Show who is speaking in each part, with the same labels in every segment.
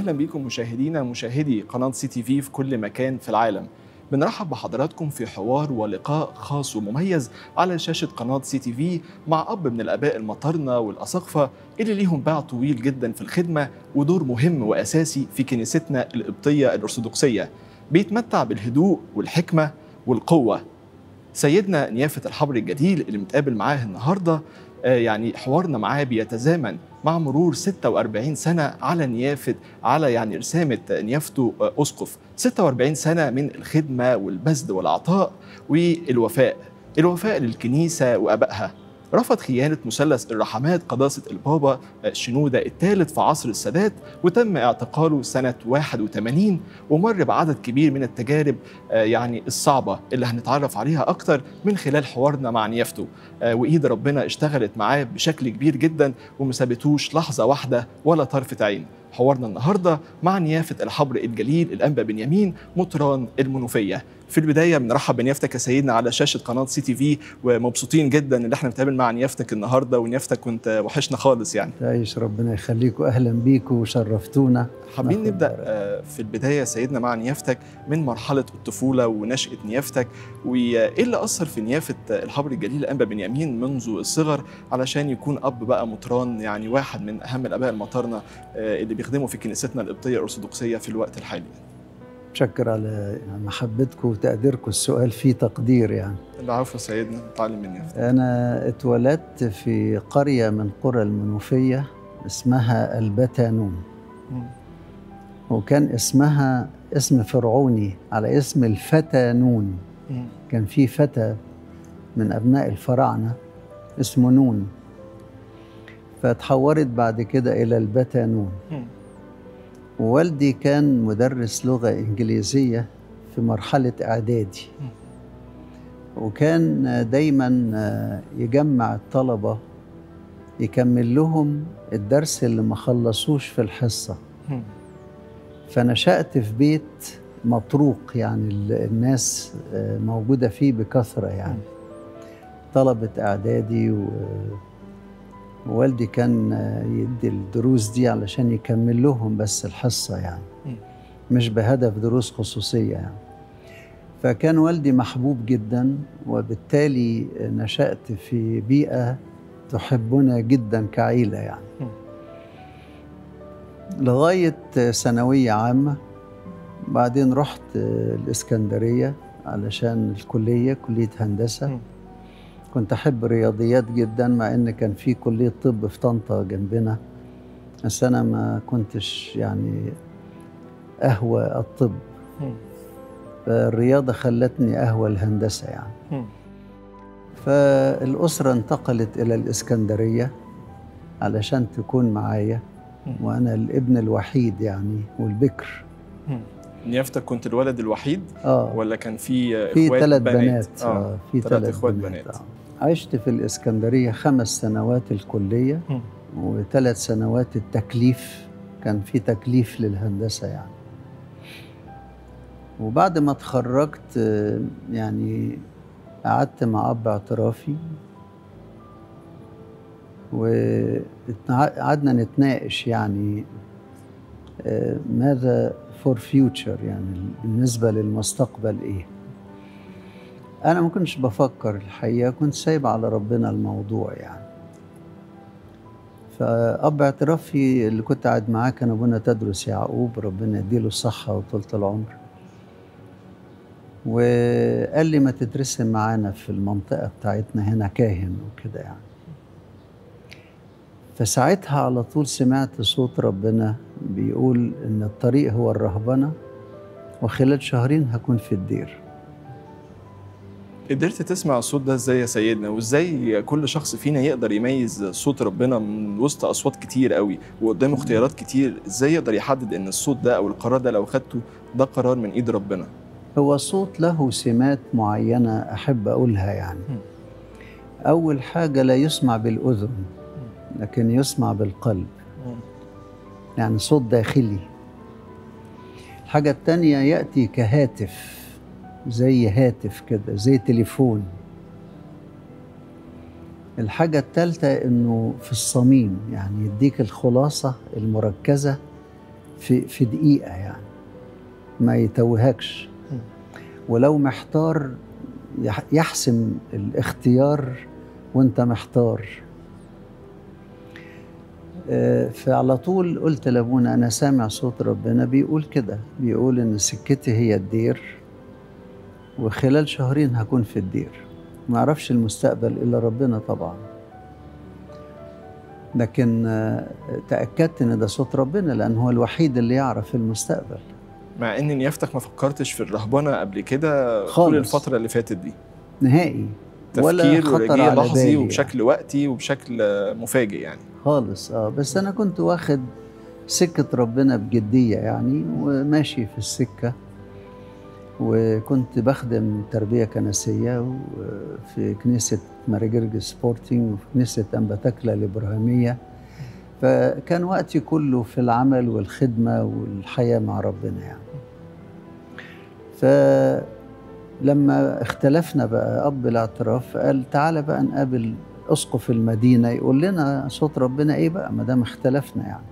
Speaker 1: وسهلا بكم مشاهدينا مشاهدي قناة سي تي في في كل مكان في العالم بنرحب بحضراتكم في حوار ولقاء خاص ومميز على شاشة قناة سي تي في مع أب من الآباء المطرنة والأساقفة اللي ليهم باع طويل جدا في الخدمة ودور مهم وأساسي في كنيستنا القبطية الأرثوذكسية بيتمتع بالهدوء والحكمة والقوة سيدنا نيافة الحبر الجليل اللي متقابل معاه النهارده آه، يعني حوارنا معاه بيتزامن مع مرور 46 سنة على نيافة على يعني رسامة نيافته آه، أسقف 46 سنة من الخدمة والبذل والعطاء والوفاء الوفاء للكنيسة وأبائها رفض خيانة مثلث الرحمات قداسة البابا آه، شنودة الثالث في عصر السادات وتم اعتقاله سنة 81 ومر بعدد كبير من التجارب آه، يعني الصعبة اللي هنتعرف عليها أكتر من خلال حوارنا مع نيافته آه، وإيد ربنا اشتغلت معاه بشكل كبير جدا وما سابتوش لحظة واحدة ولا طرفة عين حوارنا النهارده مع نيافة الحبر الجليل الأنبا بنيامين مطران المنوفية في البداية بنرحب بنيافتك يا سيدنا على شاشة قناة سي تي في ومبسوطين جدا ان احنا بنتقابل مع نيافتك النهارده ونيافتك كنت وحشنا خالص يعني
Speaker 2: تعيش ربنا يخليكم اهلا بيكم وشرفتونا
Speaker 1: حابين
Speaker 2: ناخد
Speaker 1: نبدا
Speaker 2: بركة.
Speaker 1: آه، في البدايه يا سيدنا مع نيافتك من مرحله الطفوله ونشاه نيافتك وايه اللي اثر في نيافه الحبر الجليل الانبا بنيامين منذ الصغر علشان يكون اب بقى مطران يعني واحد من اهم الاباء المطارنه آه، اللي بيخدموا في كنيستنا القبطيه الارثوذكسيه في الوقت الحالي
Speaker 2: متشكر على محبتكم وتقديركم السؤال فيه تقدير يعني
Speaker 1: العفو يا سيدنا تعلم من نيافتك
Speaker 2: أنا اتولدت في قرية من قرى المنوفية اسمها البتانون وكان اسمها اسم فرعوني على اسم الفتى نون
Speaker 1: مم.
Speaker 2: كان في فتى من أبناء الفراعنة اسمه نون فتحورت بعد كده إلى البتانون
Speaker 1: مم.
Speaker 2: ووالدي كان مدرس لغة إنجليزية في مرحلة إعدادي
Speaker 1: مم.
Speaker 2: وكان دايما يجمع الطلبة يكمل لهم الدرس اللي ما خلصوش في الحصة
Speaker 1: مم.
Speaker 2: فنشأت في بيت مطروق يعني ال- الناس موجودة فيه بكثرة يعني طلبة إعدادي و ووالدي كان يدي الدروس دي علشان يكمل لهم بس الحصة يعني
Speaker 1: مم.
Speaker 2: مش بهدف دروس خصوصية يعني فكان والدي محبوب جدا وبالتالي نشأت في بيئة تحبنا جدا كعيلة يعني
Speaker 1: مم.
Speaker 2: لغاية ثانوية عامة بعدين رحت الإسكندرية علشان الكلية كلية هندسة
Speaker 1: مم.
Speaker 2: كنت أحب الرياضيات جدا مع إن كان في كلية طب في طنطا جنبنا بس أنا ما كنتش يعني أهوى الطب
Speaker 1: مم.
Speaker 2: فالرياضة خلتني أهوى الهندسة يعني
Speaker 1: مم.
Speaker 2: فالأسرة انتقلت إلى الإسكندرية علشان تكون معايا
Speaker 1: مم.
Speaker 2: وأنا الابن الوحيد يعني والبكر
Speaker 1: مم. نيافتك كنت الولد الوحيد
Speaker 2: آه
Speaker 1: ولا كان في آه،
Speaker 2: في
Speaker 1: اخوات
Speaker 2: ثلاث بنات
Speaker 1: اه
Speaker 2: آه في
Speaker 1: تلات
Speaker 2: ثلاث
Speaker 1: إخوات
Speaker 2: بنات,
Speaker 1: بنات.
Speaker 2: آه. عشت في الإسكندرية خمس سنوات الكلية
Speaker 1: مم.
Speaker 2: وثلاث سنوات التكليف كان في تكليف للهندسة يعني وبعد ما اتخرجت آه، يعني قعدت مع أب اعترافي وقعدنا نتناقش يعني آه، ماذا فور فيوتشر يعني بالنسبة للمستقبل إيه أنا ما كنتش بفكر الحقيقة كنت سايب على ربنا الموضوع يعني فأب اعترافي اللي كنت قاعد معاه كان أبونا تدرس يعقوب ربنا يديله الصحة وطولة العمر وقال لي ما تترسم معانا في المنطقة بتاعتنا هنا كاهن وكده يعني فساعتها على طول سمعت صوت ربنا بيقول إن الطريق هو الرهبنة وخلال شهرين هكون في الدير
Speaker 1: قدرت تسمع الصوت ده ازاي يا سيدنا وازاي كل شخص فينا يقدر يميز صوت ربنا من وسط اصوات كتير قوي وقدامه اختيارات كتير ازاي يقدر يحدد ان الصوت ده او القرار ده لو خدته ده قرار من ايد ربنا
Speaker 2: هو صوت له سمات معينة أحب أقولها يعني
Speaker 1: مم.
Speaker 2: أول حاجة لا يسمع بالأذن لكن يسمع بالقلب يعني صوت داخلي الحاجة التانية يأتي كهاتف زي هاتف كده زي تليفون الحاجة التالتة إنه في الصميم يعني يديك الخلاصة المركزة في في دقيقه يعني ما يتوهكش
Speaker 1: مم.
Speaker 2: ولو محتار يح- يحسم الاختيار وانت محتار آه، فعلى طول قلت لابونا انا سامع صوت ربنا بيقول كده بيقول ان سكتي هي الدير وخلال شهرين هكون في الدير ما اعرفش المستقبل الا ربنا طبعا لكن آه، تاكدت ان ده صوت ربنا لان هو الوحيد اللي يعرف المستقبل
Speaker 1: مع ان نيافتك ما فكرتش في الرهبنه قبل كده طول
Speaker 2: خالص.
Speaker 1: الفتره اللي فاتت دي
Speaker 2: نهائي ولا
Speaker 1: تفكير
Speaker 2: خطر
Speaker 1: ورجيه
Speaker 2: على
Speaker 1: لحظي
Speaker 2: بالي
Speaker 1: وبشكل وقتي وبشكل آه، مفاجئ يعني
Speaker 2: خالص اه بس انا كنت واخد سكة ربنا بجدية يعني وماشي في السكة وكنت بخدم تربية كنسية في كنيسة ماريجرج سبورتنج وفي كنيسة أنبتكلا الإبراهيمية فكان وقتي كله في العمل والخدمة والحياة مع ربنا يعني فلما اختلفنا بقى أب الاعتراف قال تعالى بقى نقابل اسقف المدينه يقول لنا صوت ربنا ايه بقى ما دام اختلفنا يعني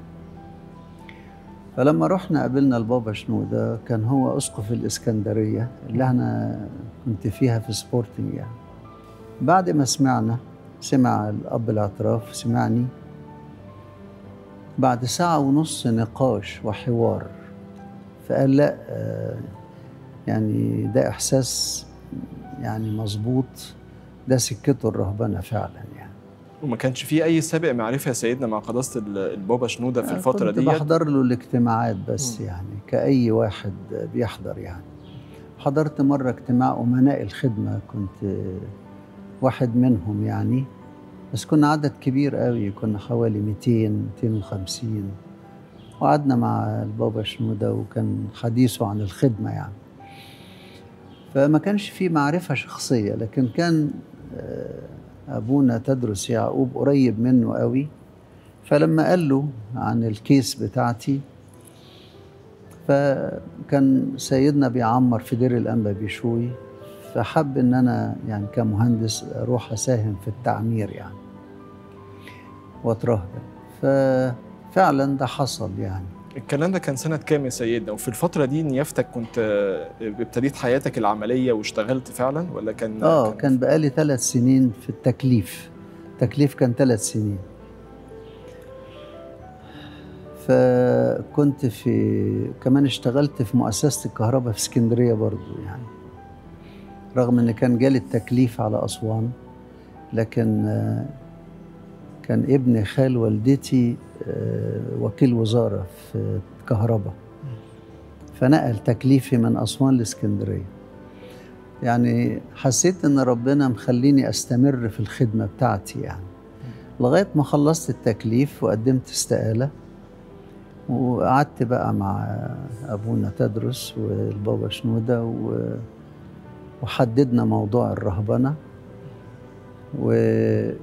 Speaker 2: فلما رحنا قابلنا البابا شنودة كان هو اسقف الاسكندريه اللي انا كنت فيها في سبورتنج يعني بعد ما سمعنا سمع الاب الاعتراف سمعني بعد ساعة ونص نقاش وحوار فقال لا آه، يعني ده إحساس يعني مظبوط ده سكته الرهبنة فعلا يعني
Speaker 1: وما كانش في اي سابق معرفه يا سيدنا مع قداسه ال- البابا شنوده في الفتره
Speaker 2: كنت
Speaker 1: دي
Speaker 2: بحضر له الاجتماعات بس
Speaker 1: مم.
Speaker 2: يعني كأي واحد بيحضر يعني حضرت مرة اجتماع أمناء الخدمة كنت واحد منهم يعني بس كنا عدد كبير قوي كنا حوالي 200 250 وقعدنا مع البابا شنودة وكان حديثه عن الخدمة يعني فما كانش في معرفة شخصية لكن كان آه، أبونا تدرس يعقوب قريب منه قوي فلما قال له عن الكيس بتاعتي فكان سيدنا بيعمر في دير الأنبا بيشوي فحب ان انا يعني كمهندس اروح اساهم في التعمير يعني واترهبن ففعلا ده حصل يعني
Speaker 1: الكلام ده كان سنه كام يا سيدنا وفي الفتره دي نيافتك كنت آه، ابتديت حياتك العمليه واشتغلت فعلا ولا كان
Speaker 2: اه كان بقالي ثلاث سنين في التكليف التكليف كان ثلاث سنين فكنت في كمان اشتغلت في مؤسسة الكهرباء في اسكندرية برضو يعني رغم ان كان جالي التكليف على أسوان لكن آه، كان ابن خال والدتي آه، وكيل وزارة في الكهرباء فنقل تكليفي من أسوان لاسكندرية يعني حسيت ان ربنا مخليني استمر في الخدمه بتاعتي يعني لغايه ما خلصت التكليف وقدمت استقاله وقعدت بقى مع ابونا تدرس والبابا شنوده و- وحددنا موضوع الرهبنه والبابا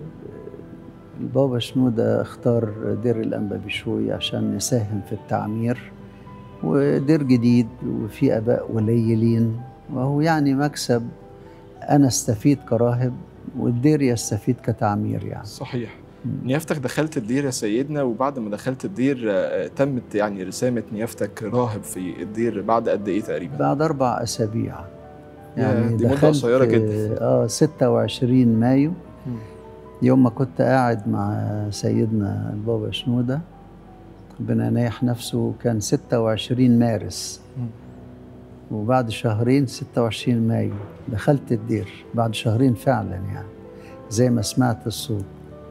Speaker 2: شنوده اختار دير الانبا بشوي عشان نساهم في التعمير ودير جديد وفي اباء قليلين وهو يعني مكسب انا استفيد كراهب والدير يستفيد كتعمير يعني
Speaker 1: صحيح
Speaker 2: مم.
Speaker 1: نيافتك دخلت الدير يا سيدنا وبعد ما دخلت الدير آه، تمت يعني رسامه نيافتك راهب في الدير بعد قد ايه تقريبا
Speaker 2: بعد اربع اسابيع
Speaker 1: يا، دي مدة قصيرة جدا.
Speaker 2: اه 26 مايو
Speaker 1: مم.
Speaker 2: يوم ما كنت قاعد مع سيدنا البابا شنوده ربنا ينيح نفسه كان 26 مارس
Speaker 1: مم.
Speaker 2: وبعد شهرين 26 مايو دخلت الدير بعد شهرين فعلا يعني زي ما سمعت الصوت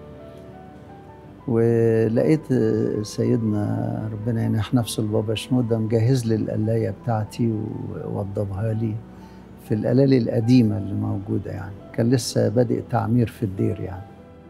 Speaker 2: ولقيت سيدنا ربنا ينح نفسه البابا شنودة مجهز لي القلاية بتاعتي ووضبها لي في القلالي القديمة اللي موجودة يعني كان لسه بادئ تعمير في الدير يعني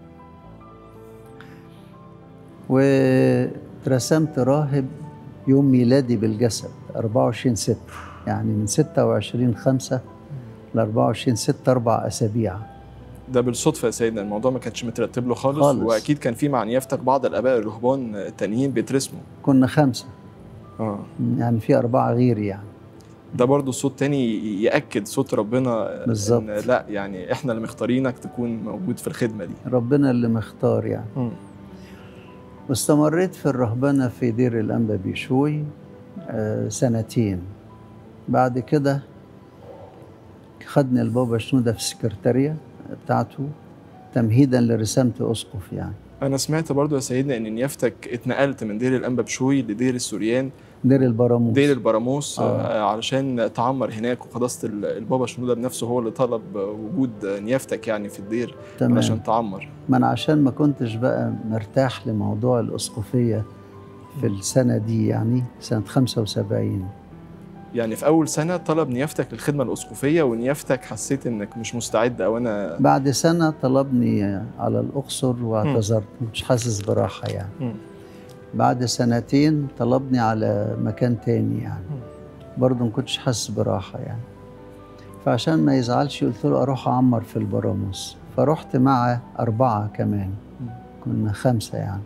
Speaker 2: واترسمت راهب يوم ميلادي بالجسد 24 6 يعني من 26 5 ل 24 6 أربع أسابيع
Speaker 1: ده بالصدفه يا سيدنا الموضوع ما كانش مترتب له خالص,
Speaker 2: خالص.
Speaker 1: واكيد كان في مع نيافتك بعض الاباء الرهبان التانيين بيترسموا
Speaker 2: كنا خمسة
Speaker 1: اه
Speaker 2: يعني في أربعة غيري يعني
Speaker 1: ده برضو صوت تاني ياكد صوت ربنا
Speaker 2: بالظبط.
Speaker 1: إن لا يعني احنا اللي مختارينك تكون موجود في الخدمه دي
Speaker 2: ربنا اللي مختار يعني واستمريت في الرهبنة في دير الأنبا بيشوي آه، سنتين بعد كده خدني البابا شنودة في السكرتارية بتاعته تمهيدا لرسامة أسقف يعني
Speaker 1: انا سمعت برضو يا سيدنا ان نيافتك اتنقلت من دير الانبا بشوي لدير السوريان
Speaker 2: دير البراموس
Speaker 1: دير البراموس
Speaker 2: آه.
Speaker 1: آه. علشان تعمر هناك وقداسه ال- البابا شنوده بنفسه هو اللي طلب وجود نيافتك يعني في الدير
Speaker 2: تمام
Speaker 1: علشان تعمر
Speaker 2: ما أنا عشان ما كنتش بقى مرتاح لموضوع الأسقفية في السنة دي يعني سنة 75
Speaker 1: يعني في اول سنه طلب نيافتك للخدمه الاسقفيه ونيافتك حسيت انك مش مستعد او انا
Speaker 2: بعد سنة طلبني على الأقصر واعتذرت مش حاسس براحة يعني
Speaker 1: مم.
Speaker 2: بعد سنتين طلبني على مكان تاني يعني برضه ما كنتش حاسس براحة يعني فعشان ما يزعلش قلت له أروح أعمر في البراموس فرحت مع أربعة كمان كنا خمسة يعني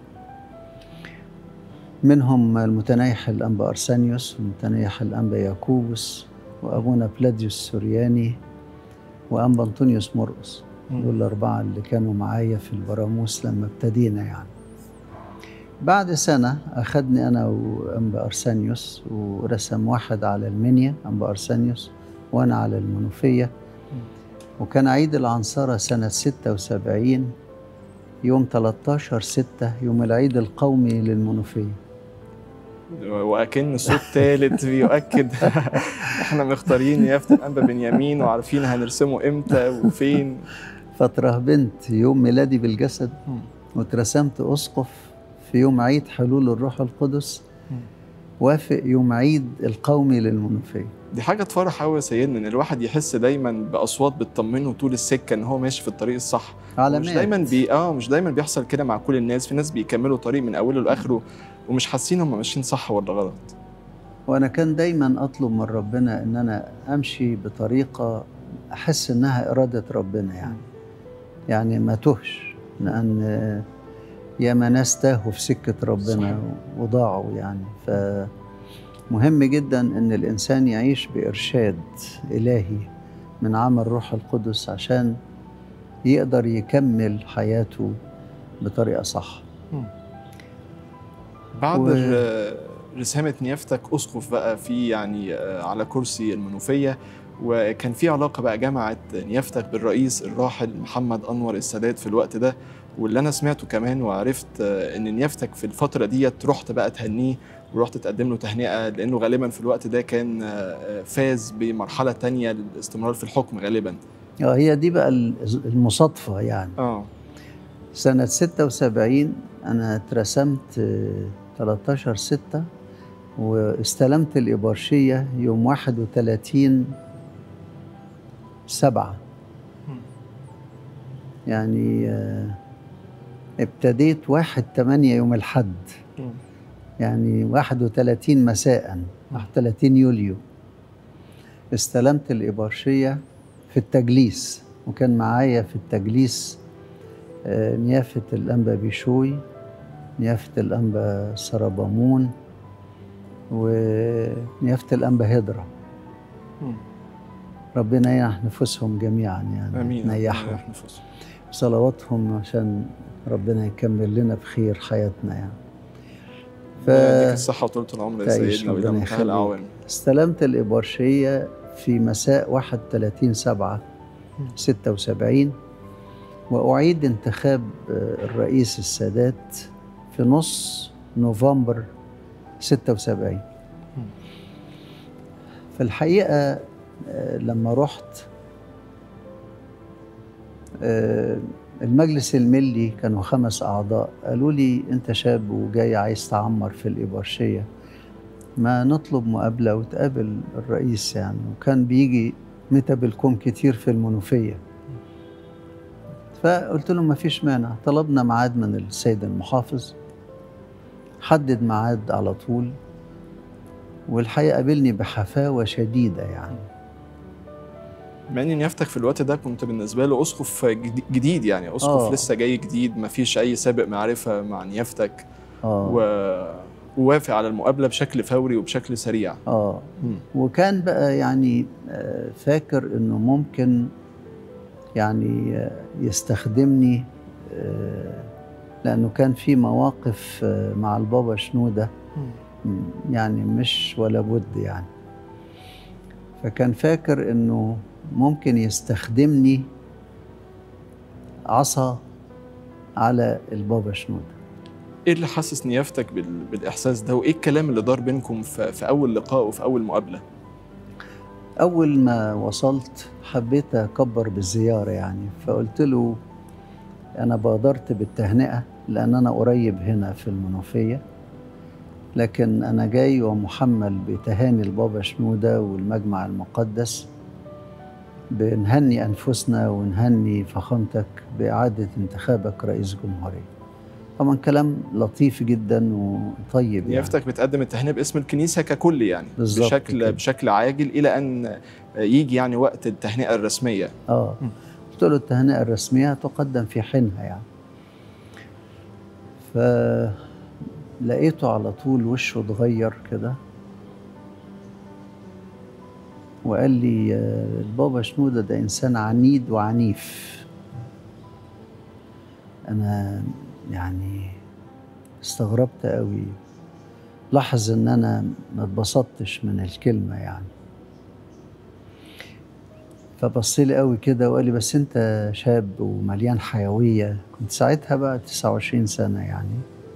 Speaker 2: منهم المتنيح الأنبا أرسانيوس والمتنيح الأنبا ياكوبوس وأبونا بلاديوس السورياني وأنبا أنطونيوس مرقس دول الأربعة اللي كانوا معايا في البراموس لما ابتدينا يعني بعد سنة أخدني أنا وأنبا أرسانيوس ورسم واحد على المنيا أنبا أرسانيوس وأنا على المنوفية وكان عيد العنصرة سنة 76 يوم 13 ستة يوم العيد القومي للمنوفية
Speaker 1: واكن صوت ثالث بيؤكد احنا مختارين نيافه الانبا بنيامين وعارفين هنرسمه امتى وفين
Speaker 2: فترهبنت يوم ميلادي بالجسد
Speaker 1: مم.
Speaker 2: واترسمت أسقف في يوم عيد حلول الروح القدس
Speaker 1: مم.
Speaker 2: وافق يوم عيد القومي للمنوفية
Speaker 1: دي حاجه تفرح قوي يا سيدنا ان الواحد يحس دايما باصوات بتطمنه طول السكه ان هو ماشي في الطريق الصح
Speaker 2: علامات
Speaker 1: مش دايما بي اه مش دايما بيحصل كده مع كل الناس في ناس بيكملوا طريق من اوله لاخره ومش حاسين هم ماشيين صح ولا غلط
Speaker 2: وأنا كان دايما أطلب من ربنا إن أنا أمشي بطريقة أحس إنها إرادة ربنا يعني يعني ما تهش لأن ياما ناس تاهوا في سكة ربنا
Speaker 1: صحيح.
Speaker 2: وضاعوا يعني فمهم جدا إن الإنسان يعيش بإرشاد إلهي من عمل روح القدس عشان يقدر يكمل حياته بطريقة صح
Speaker 1: بعد
Speaker 2: و-
Speaker 1: و... رسامة نيافتك أسقف بقى في يعني آه، على كرسي المنوفية وكان في علاقة بقى جمعت نيافتك بالرئيس الراحل محمد أنور السادات في الوقت ده واللي أنا سمعته كمان وعرفت آه، إن نيافتك في الفترة ديت رحت بقى تهنيه ورحت تقدم له تهنئة لأنه غالبا في الوقت ده كان آه، فاز بمرحلة تانية للاستمرار في الحكم غالبا
Speaker 2: آه، هي دي بقى المصادفة يعني
Speaker 1: اه
Speaker 2: سنة 76 أنا اترسمت آه، 13 ستة واستلمت الإبارشية يوم 31 سبعة يعني آه، ابتديت واحد تمانية يوم الحد يعني 31 مساء 31 يوليو استلمت الإبارشية في التجليس وكان معايا في التجليس آه، نيافة الأنبا بيشوي نيافة الأنبا سربامون ونيافة الأنبا هدرة
Speaker 1: مم.
Speaker 2: ربنا ينح نفوسهم جميعا يعني
Speaker 1: امين
Speaker 2: نيحهم
Speaker 1: ربنا يحفظهم.
Speaker 2: صلواتهم عشان ربنا يكمل لنا بخير حياتنا يعني ف...
Speaker 1: يديك الصحه وطولة العمر يا
Speaker 2: تعيش
Speaker 1: سيدنا والى
Speaker 2: ربنا
Speaker 1: منتهى
Speaker 2: يخليك.
Speaker 1: الاعوام
Speaker 2: استلمت الإبارشية في مساء 31 سبعة 76 وأعيد انتخاب آه، الرئيس السادات في نص نوفمبر 76 في الحقيقة آه، لما رحت آه، المجلس الملي كانوا خمس أعضاء قالوا لي أنت شاب وجاي عايز تعمر في الإبارشية ما نطلب مقابلة وتقابل الرئيس يعني وكان بيجي متى بالكم كتير في المنوفية فقلت له ما فيش مانع طلبنا ميعاد من السيد المحافظ حدد ميعاد على طول والحقيقة قابلني بحفاوة شديدة يعني
Speaker 1: مع ان نيافتك في الوقت ده كنت بالنسبه له اسقف جدي- جديد يعني اسقف
Speaker 2: آه.
Speaker 1: لسه جاي جديد ما فيش اي سابق معرفه مع نيافتك
Speaker 2: آه
Speaker 1: و... ووافق على المقابله بشكل فوري وبشكل سريع
Speaker 2: آه وكان بقى يعني آه، فاكر انه ممكن يعني آه، يستخدمني آه، لأنه كان في مواقف آه، مع البابا شنودة م- يعني مش ولا بد يعني فكان فاكر انه ممكن يستخدمني عصا على البابا شنودة
Speaker 1: ايه اللي حسس نيافتك بال... بالاحساس ده وايه الكلام اللي دار بينكم في... في اول لقاء وفي اول مقابله
Speaker 2: أول ما وصلت حبيت أكبر بالزيارة يعني فقلت له أنا بادرت بالتهنئة لأن أنا قريب هنا في المنوفية لكن أنا جاي ومحمل بتهاني البابا شنودة والمجمع المقدس بنهني أنفسنا ونهني فخامتك بإعادة انتخابك رئيس جمهورية طبعا كلام لطيف جدا وطيب يعني
Speaker 1: نيافتك بتقدم التهنئه باسم الكنيسه ككل يعني
Speaker 2: بالظبط
Speaker 1: بشكل
Speaker 2: كده.
Speaker 1: بشكل عاجل الى ان يجي يعني وقت التهنئه الرسميه
Speaker 2: اه
Speaker 1: م.
Speaker 2: قلت له التهنئة الرسمية تقدم في حينها يعني فلقيته على طول وشه اتغير كده وقال لي آه، البابا شنودة ده إنسان عنيد وعنيف أنا يعني استغربت قوي لاحظ إن أنا ما اتبسطتش من الكلمة يعني فبص لي قوي كده وقال لي بس انت شاب ومليان حيويه كنت ساعتها بقى 29 سنه يعني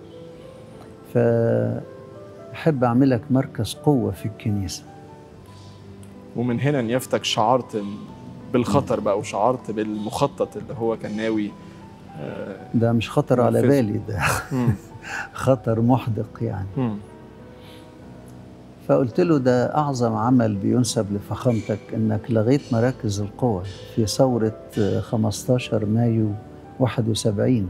Speaker 2: فأحب أعملك مركز قوة في الكنيسة
Speaker 1: ومن هنا نيافتك شعرت بالخطر بقى وشعرت بالمخطط اللي هو كان ناوي آه،
Speaker 2: ده مش خطر على
Speaker 1: نفذه.
Speaker 2: بالي ده
Speaker 1: مم.
Speaker 2: خطر محدق يعني
Speaker 1: مم.
Speaker 2: فقلت له ده أعظم عمل بينسب لفخامتك إنك لغيت مراكز القوى في ثورة آه، 15 مايو 71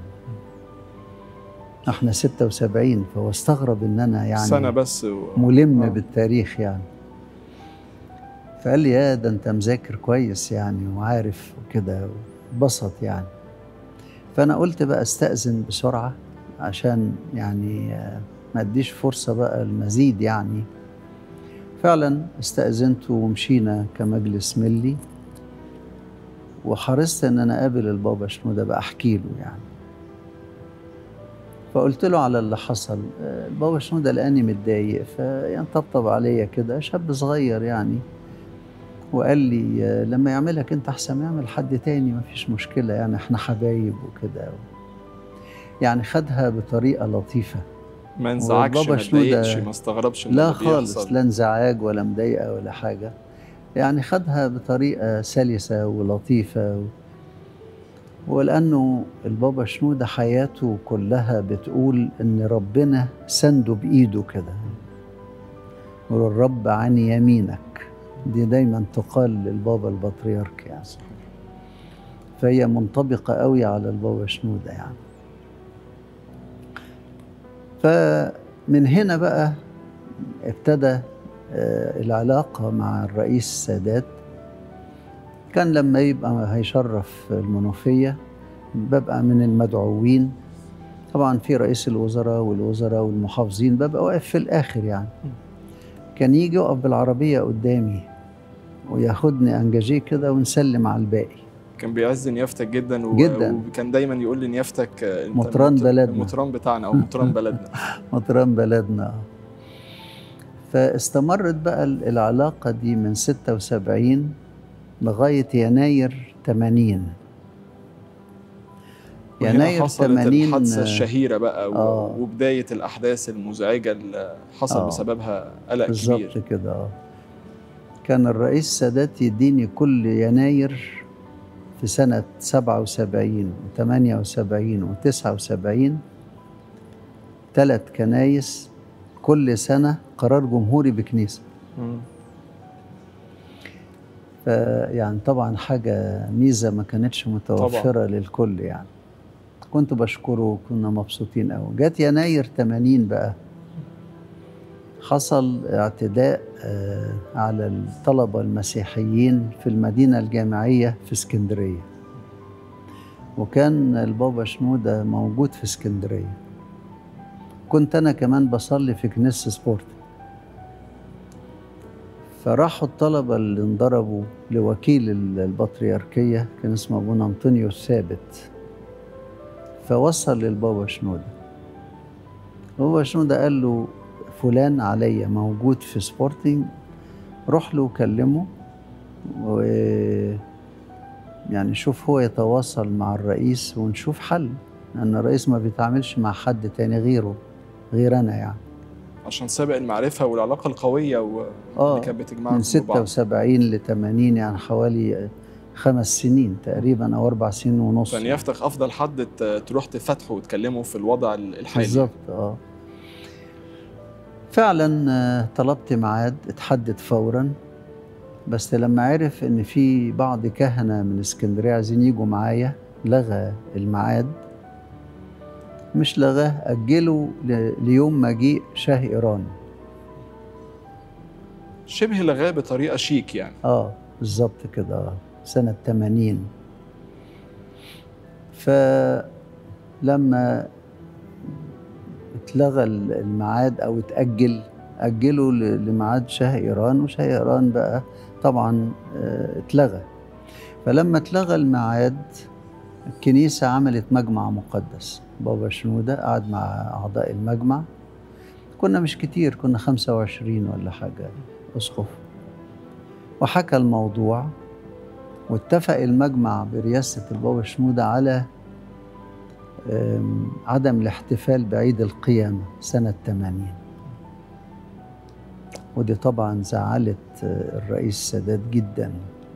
Speaker 2: احنا 76 فهو استغرب ان انا يعني
Speaker 1: سنة بس و...
Speaker 2: ملم
Speaker 1: آه.
Speaker 2: بالتاريخ يعني فقال لي يا ده انت مذاكر كويس يعني وعارف وكده بسط يعني فانا قلت بقى استأذن بسرعة عشان يعني آه، ما اديش فرصة بقى المزيد يعني فعلا استأذنت ومشينا كمجلس ملي وحرصت ان انا اقابل البابا شنودة بقى احكي له يعني فقلت له على اللي حصل آه، البابا شنودة لقاني متضايق فينطبطب عليا كده شاب صغير يعني وقال لي آه، لما يعملك انت احسن ما يعمل حد تاني مفيش مشكلة يعني احنا حبايب وكده يعني خدها بطريقة لطيفة
Speaker 1: ما انزعجش
Speaker 2: والبابا
Speaker 1: ما
Speaker 2: شنودة-
Speaker 1: اتضايقش ما استغربش إن
Speaker 2: لا
Speaker 1: ده
Speaker 2: خالص
Speaker 1: بيحصل.
Speaker 2: لا انزعاج ولا مضايقة ولا حاجة يعني خدها بطريقة سلسة ولطيفة و... ولأنه البابا شنودة حياته كلها بتقول إن ربنا سنده بإيده كده يقول الرب عن يمينك دي دايما تقال للبابا البطريرك يعني فهي منطبقة قوي على البابا شنودة يعني فمن هنا بقى ابتدى آه، العلاقة مع الرئيس السادات كان لما يبقى هيشرف المنوفية ببقى من المدعوين طبعا في رئيس الوزراء والوزراء والمحافظين ببقى واقف في الآخر يعني كان يجي يقف بالعربية قدامي وياخدني انجاجيه كده ونسلم على الباقي
Speaker 1: كان بيعز نيافتك جدا و...
Speaker 2: جداً.
Speaker 1: وكان دايما يقول لي نيافتك آه، انت
Speaker 2: مطران
Speaker 1: المط-
Speaker 2: بلدنا.
Speaker 1: المطران بتاعنا او مطران بلدنا
Speaker 2: مطران بلدنا فاستمرت بقى العلاقة دي من 76 لغاية يناير 80
Speaker 1: وهنا
Speaker 2: يناير
Speaker 1: حصلت
Speaker 2: 80
Speaker 1: الحادثة الشهيرة بقى و...
Speaker 2: آه.
Speaker 1: وبداية الأحداث المزعجة اللي حصل
Speaker 2: آه.
Speaker 1: بسببها قلق
Speaker 2: بالظبط
Speaker 1: كبير
Speaker 2: كده اه كان الرئيس السادات يديني كل يناير في سنة 77 و 78 و 79 ثلاث كنايس كل سنة قرار جمهوري بكنيسة
Speaker 1: مم.
Speaker 2: فيعني طبعا حاجة ميزة ما كانتش متوفرة طبعا. للكل يعني كنت بشكره وكنا مبسوطين قوي جت يناير 80 بقى حصل اعتداء آه، على الطلبة المسيحيين في المدينة الجامعية في اسكندرية وكان البابا شنودة موجود في اسكندرية كنت أنا كمان بصلي في كنيسة سبورت فراحوا الطلبة اللي انضربوا لوكيل ال- البطريركية كان اسمه أبونا أنطونيوس ثابت فوصل للبابا شنودة البابا شنودة قال له فلان عليا موجود في سبورتنج روح له وكلمه و يعني شوف هو يتواصل مع الرئيس ونشوف حل لأن الرئيس ما بيتعاملش مع حد تاني غيره غير أنا يعني
Speaker 1: عشان سابق المعرفه والعلاقه القويه و-
Speaker 2: آه،
Speaker 1: اللي كانت بتجمعكم
Speaker 2: من
Speaker 1: ببعض
Speaker 2: 76 ل 80 يعني حوالي خمس سنين تقريبا أو أربع سنين ونص
Speaker 1: كان يفتخ افضل حد ت- تروح تفتحه وتكلمه في الوضع الحالي
Speaker 2: بالظبط اه فعلا آه، طلبت ميعاد اتحدد فورا بس لما عرف ان في بعض كهنه من اسكندريه عايزين يجوا معايا لغى الميعاد مش لغاه اجله ل- ليوم مجيء شاه ايران
Speaker 1: شبه لغاه بطريقه شيك يعني
Speaker 2: اه بالظبط كده آه، سنة 80 فلما اتلغى الميعاد او اتأجل أجلوا ل- لميعاد شاه إيران وشاه إيران بقى طبعا آه، اتلغى فلما اتلغى الميعاد الكنيسة عملت مجمع مقدس بابا شنودة قعد مع أعضاء المجمع كنا مش كتير كنا 25 ولا حاجة أسقف وحكى الموضوع واتفق المجمع برئاسة البابا شنودة على آم، عدم الاحتفال بعيد القيامة سنة 80 ودي طبعا زعلت آه، الرئيس السادات جدا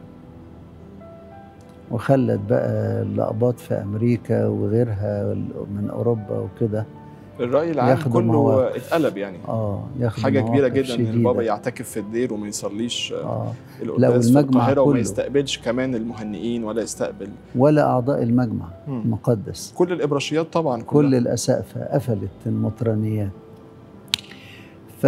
Speaker 2: وخلت بقى الأقباط في أمريكا وغيرها من أوروبا وكده
Speaker 1: الراي العام
Speaker 2: ياخدوا
Speaker 1: كله
Speaker 2: مواقف.
Speaker 1: اتقلب يعني
Speaker 2: اه ياخدوا
Speaker 1: حاجه كبيره
Speaker 2: مواقف
Speaker 1: جدا ان
Speaker 2: شديدة.
Speaker 1: البابا يعتكف في الدير وما يصليش
Speaker 2: اه
Speaker 1: القداس في
Speaker 2: والمجمع
Speaker 1: القاهره وما
Speaker 2: كله.
Speaker 1: يستقبلش كمان المهنئين ولا يستقبل
Speaker 2: ولا أعضاء المجمع
Speaker 1: مم.
Speaker 2: المقدس
Speaker 1: كل الابراشيات طبعا
Speaker 2: كل
Speaker 1: كلها.
Speaker 2: الأسقفة قفلت المطرانيات ف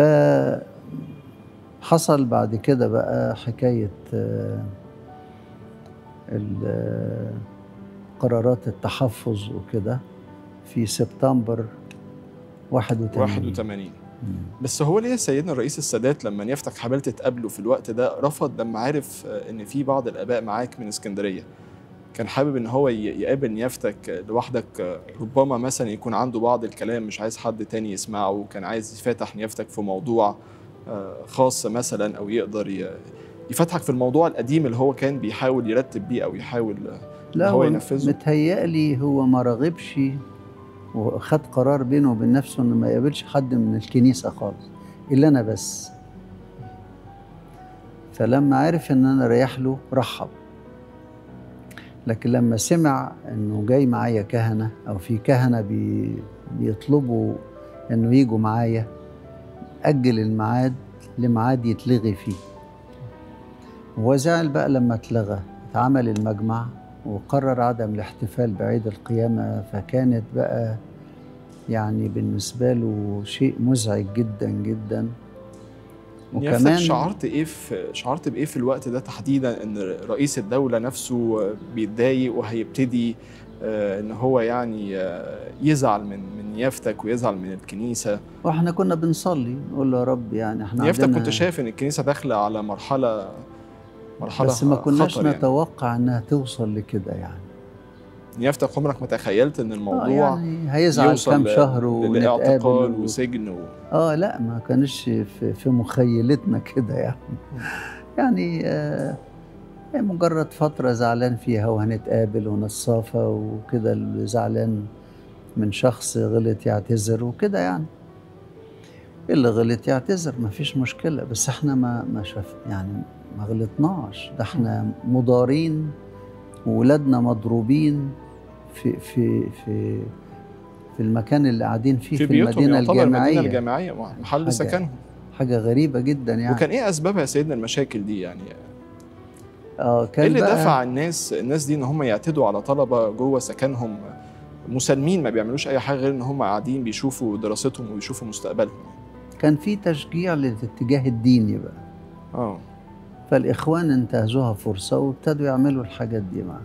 Speaker 2: حصل بعد كده بقى حكاية آه، ال- آه، قرارات التحفظ وكده في سبتمبر 81
Speaker 1: 81
Speaker 2: مم.
Speaker 1: بس هو ليه سيدنا الرئيس السادات لما يفتح حبال تتقابله في الوقت ده رفض لما عرف آه، ان في بعض الاباء معاك من اسكندريه كان حابب ان هو ي- يقابل نيافتك لوحدك آه، ربما مثلا يكون عنده بعض الكلام مش عايز حد تاني يسمعه كان عايز يفتح نيافتك في موضوع آه، خاص مثلا او يقدر ي- يفتحك في الموضوع القديم اللي هو كان بيحاول يرتب بيه او يحاول آه،
Speaker 2: لا
Speaker 1: هو
Speaker 2: هو
Speaker 1: ينفذه.
Speaker 2: متهيألي هو ما رغبش وخد قرار بينه وبين نفسه انه ما يقابلش حد من الكنيسه خالص الا انا بس فلما عرف ان انا رايح له رحب لكن لما سمع انه جاي معايا كهنه او في كهنه بي بيطلبوا انه يجوا معايا اجل الميعاد لميعاد يتلغي فيه هو زعل بقى لما اتلغى اتعمل المجمع وقرر عدم الاحتفال بعيد القيامة فكانت بقى يعني بالنسبة له شيء مزعج جدا جدا
Speaker 1: نيافتك شعرت ايه في شعرت بايه في الوقت ده تحديدا ان رئيس الدوله نفسه بيتضايق وهيبتدي آه، ان هو يعني آه، يزعل من من نيافتك ويزعل من الكنيسه
Speaker 2: واحنا كنا بنصلي نقول له يا رب يعني احنا
Speaker 1: نيافتك
Speaker 2: عندنا
Speaker 1: كنت شايف ان الكنيسه داخله على مرحله مرحله
Speaker 2: بس ما كناش
Speaker 1: خطر يعني.
Speaker 2: نتوقع انها توصل لكده يعني
Speaker 1: نيافتك عمرك ما تخيلت ان
Speaker 2: آه
Speaker 1: الموضوع
Speaker 2: يعني هيزعل
Speaker 1: يوصل
Speaker 2: كام
Speaker 1: ل-
Speaker 2: شهر
Speaker 1: للاعتقال
Speaker 2: ونتقابل و...
Speaker 1: وسجن و...
Speaker 2: اه لا ما كانش في, في مخيلتنا كده يعني يعني آه مجرد فترة زعلان فيها وهنتقابل ونتصافى وكده اللي زعلان من شخص غلط يعتذر وكده يعني اللي غلط يعتذر ما فيش مشكلة بس احنا ما ما شاف يعني ما غلطناش ده احنا مضارين وولادنا مضروبين في في في في المكان اللي قاعدين فيه
Speaker 1: في
Speaker 2: في,
Speaker 1: بيوتهم
Speaker 2: المدينة
Speaker 1: يعتبر المدينه
Speaker 2: الجامعية
Speaker 1: الجامعيه محل
Speaker 2: حاجة
Speaker 1: سكنهم
Speaker 2: حاجة غريبة جدا يعني
Speaker 1: وكان ايه اسبابها يا سيدنا المشاكل دي يعني
Speaker 2: اه
Speaker 1: ايه
Speaker 2: كان
Speaker 1: اللي
Speaker 2: بقى
Speaker 1: دفع الناس الناس دي ان هم يعتدوا على طلبه جوه سكنهم مسالمين ما بيعملوش اي حاجه غير ان هم قاعدين بيشوفوا دراستهم وبيشوفوا مستقبلهم
Speaker 2: كان في تشجيع للاتجاه الديني بقى
Speaker 1: اه
Speaker 2: فالإخوان انتهزوها فرصة وابتدوا يعملوا الحاجات دي معانا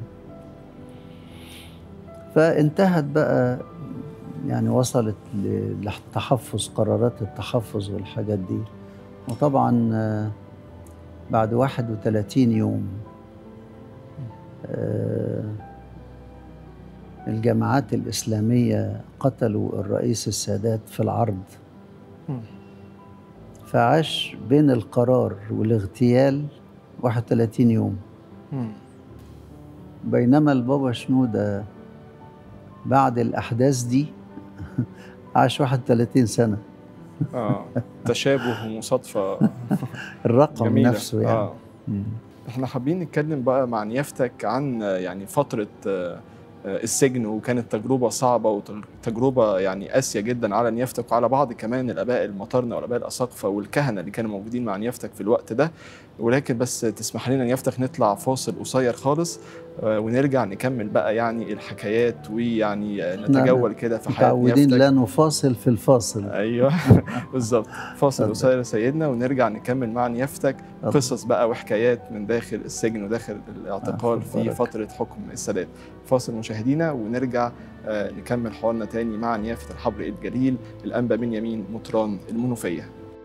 Speaker 2: فانتهت بقى يعني وصلت ل- لتحفظ قرارات التحفظ والحاجات دي وطبعا آه، بعد 31 يوم آه، الجماعات الإسلامية قتلوا الرئيس السادات في العرض
Speaker 1: مم.
Speaker 2: فعاش بين القرار والاغتيال 31 يوم
Speaker 1: مم.
Speaker 2: بينما البابا شنودة بعد الأحداث دي عاش 31 سنة
Speaker 1: اه تشابه ومصادفه
Speaker 2: الرقم
Speaker 1: جميله
Speaker 2: نفسه يعني
Speaker 1: آه.
Speaker 2: مم.
Speaker 1: احنا حابين نتكلم بقى مع نيافتك عن آه، يعني فترة آه، آه، السجن وكانت تجربة صعبة وتجربة يعني قاسية جدا على نيافتك وعلى بعض كمان الآباء المطرنة والآباء الأساقفة والكهنة اللي كانوا موجودين مع نيافتك في الوقت ده ولكن بس تسمح لنا نيافتك نطلع فاصل قصير خالص آه، ونرجع نكمل بقى يعني الحكايات ويعني آه، نتجول كده في حياة
Speaker 2: متعودين
Speaker 1: نيافتك
Speaker 2: لا نفاصل في الفاصل
Speaker 1: ايوه بالظبط فاصل
Speaker 2: اتفضل.
Speaker 1: قصير يا سيدنا ونرجع نكمل مع نيافتك
Speaker 2: اتفضل.
Speaker 1: قصص بقى وحكايات من داخل السجن وداخل الاعتقال في
Speaker 2: بارك.
Speaker 1: فتره حكم السادات فاصل مشاهدينا ونرجع آه، نكمل حوارنا تاني مع نيافه الحبر الجليل الانبا بنيامين مطران المنوفيه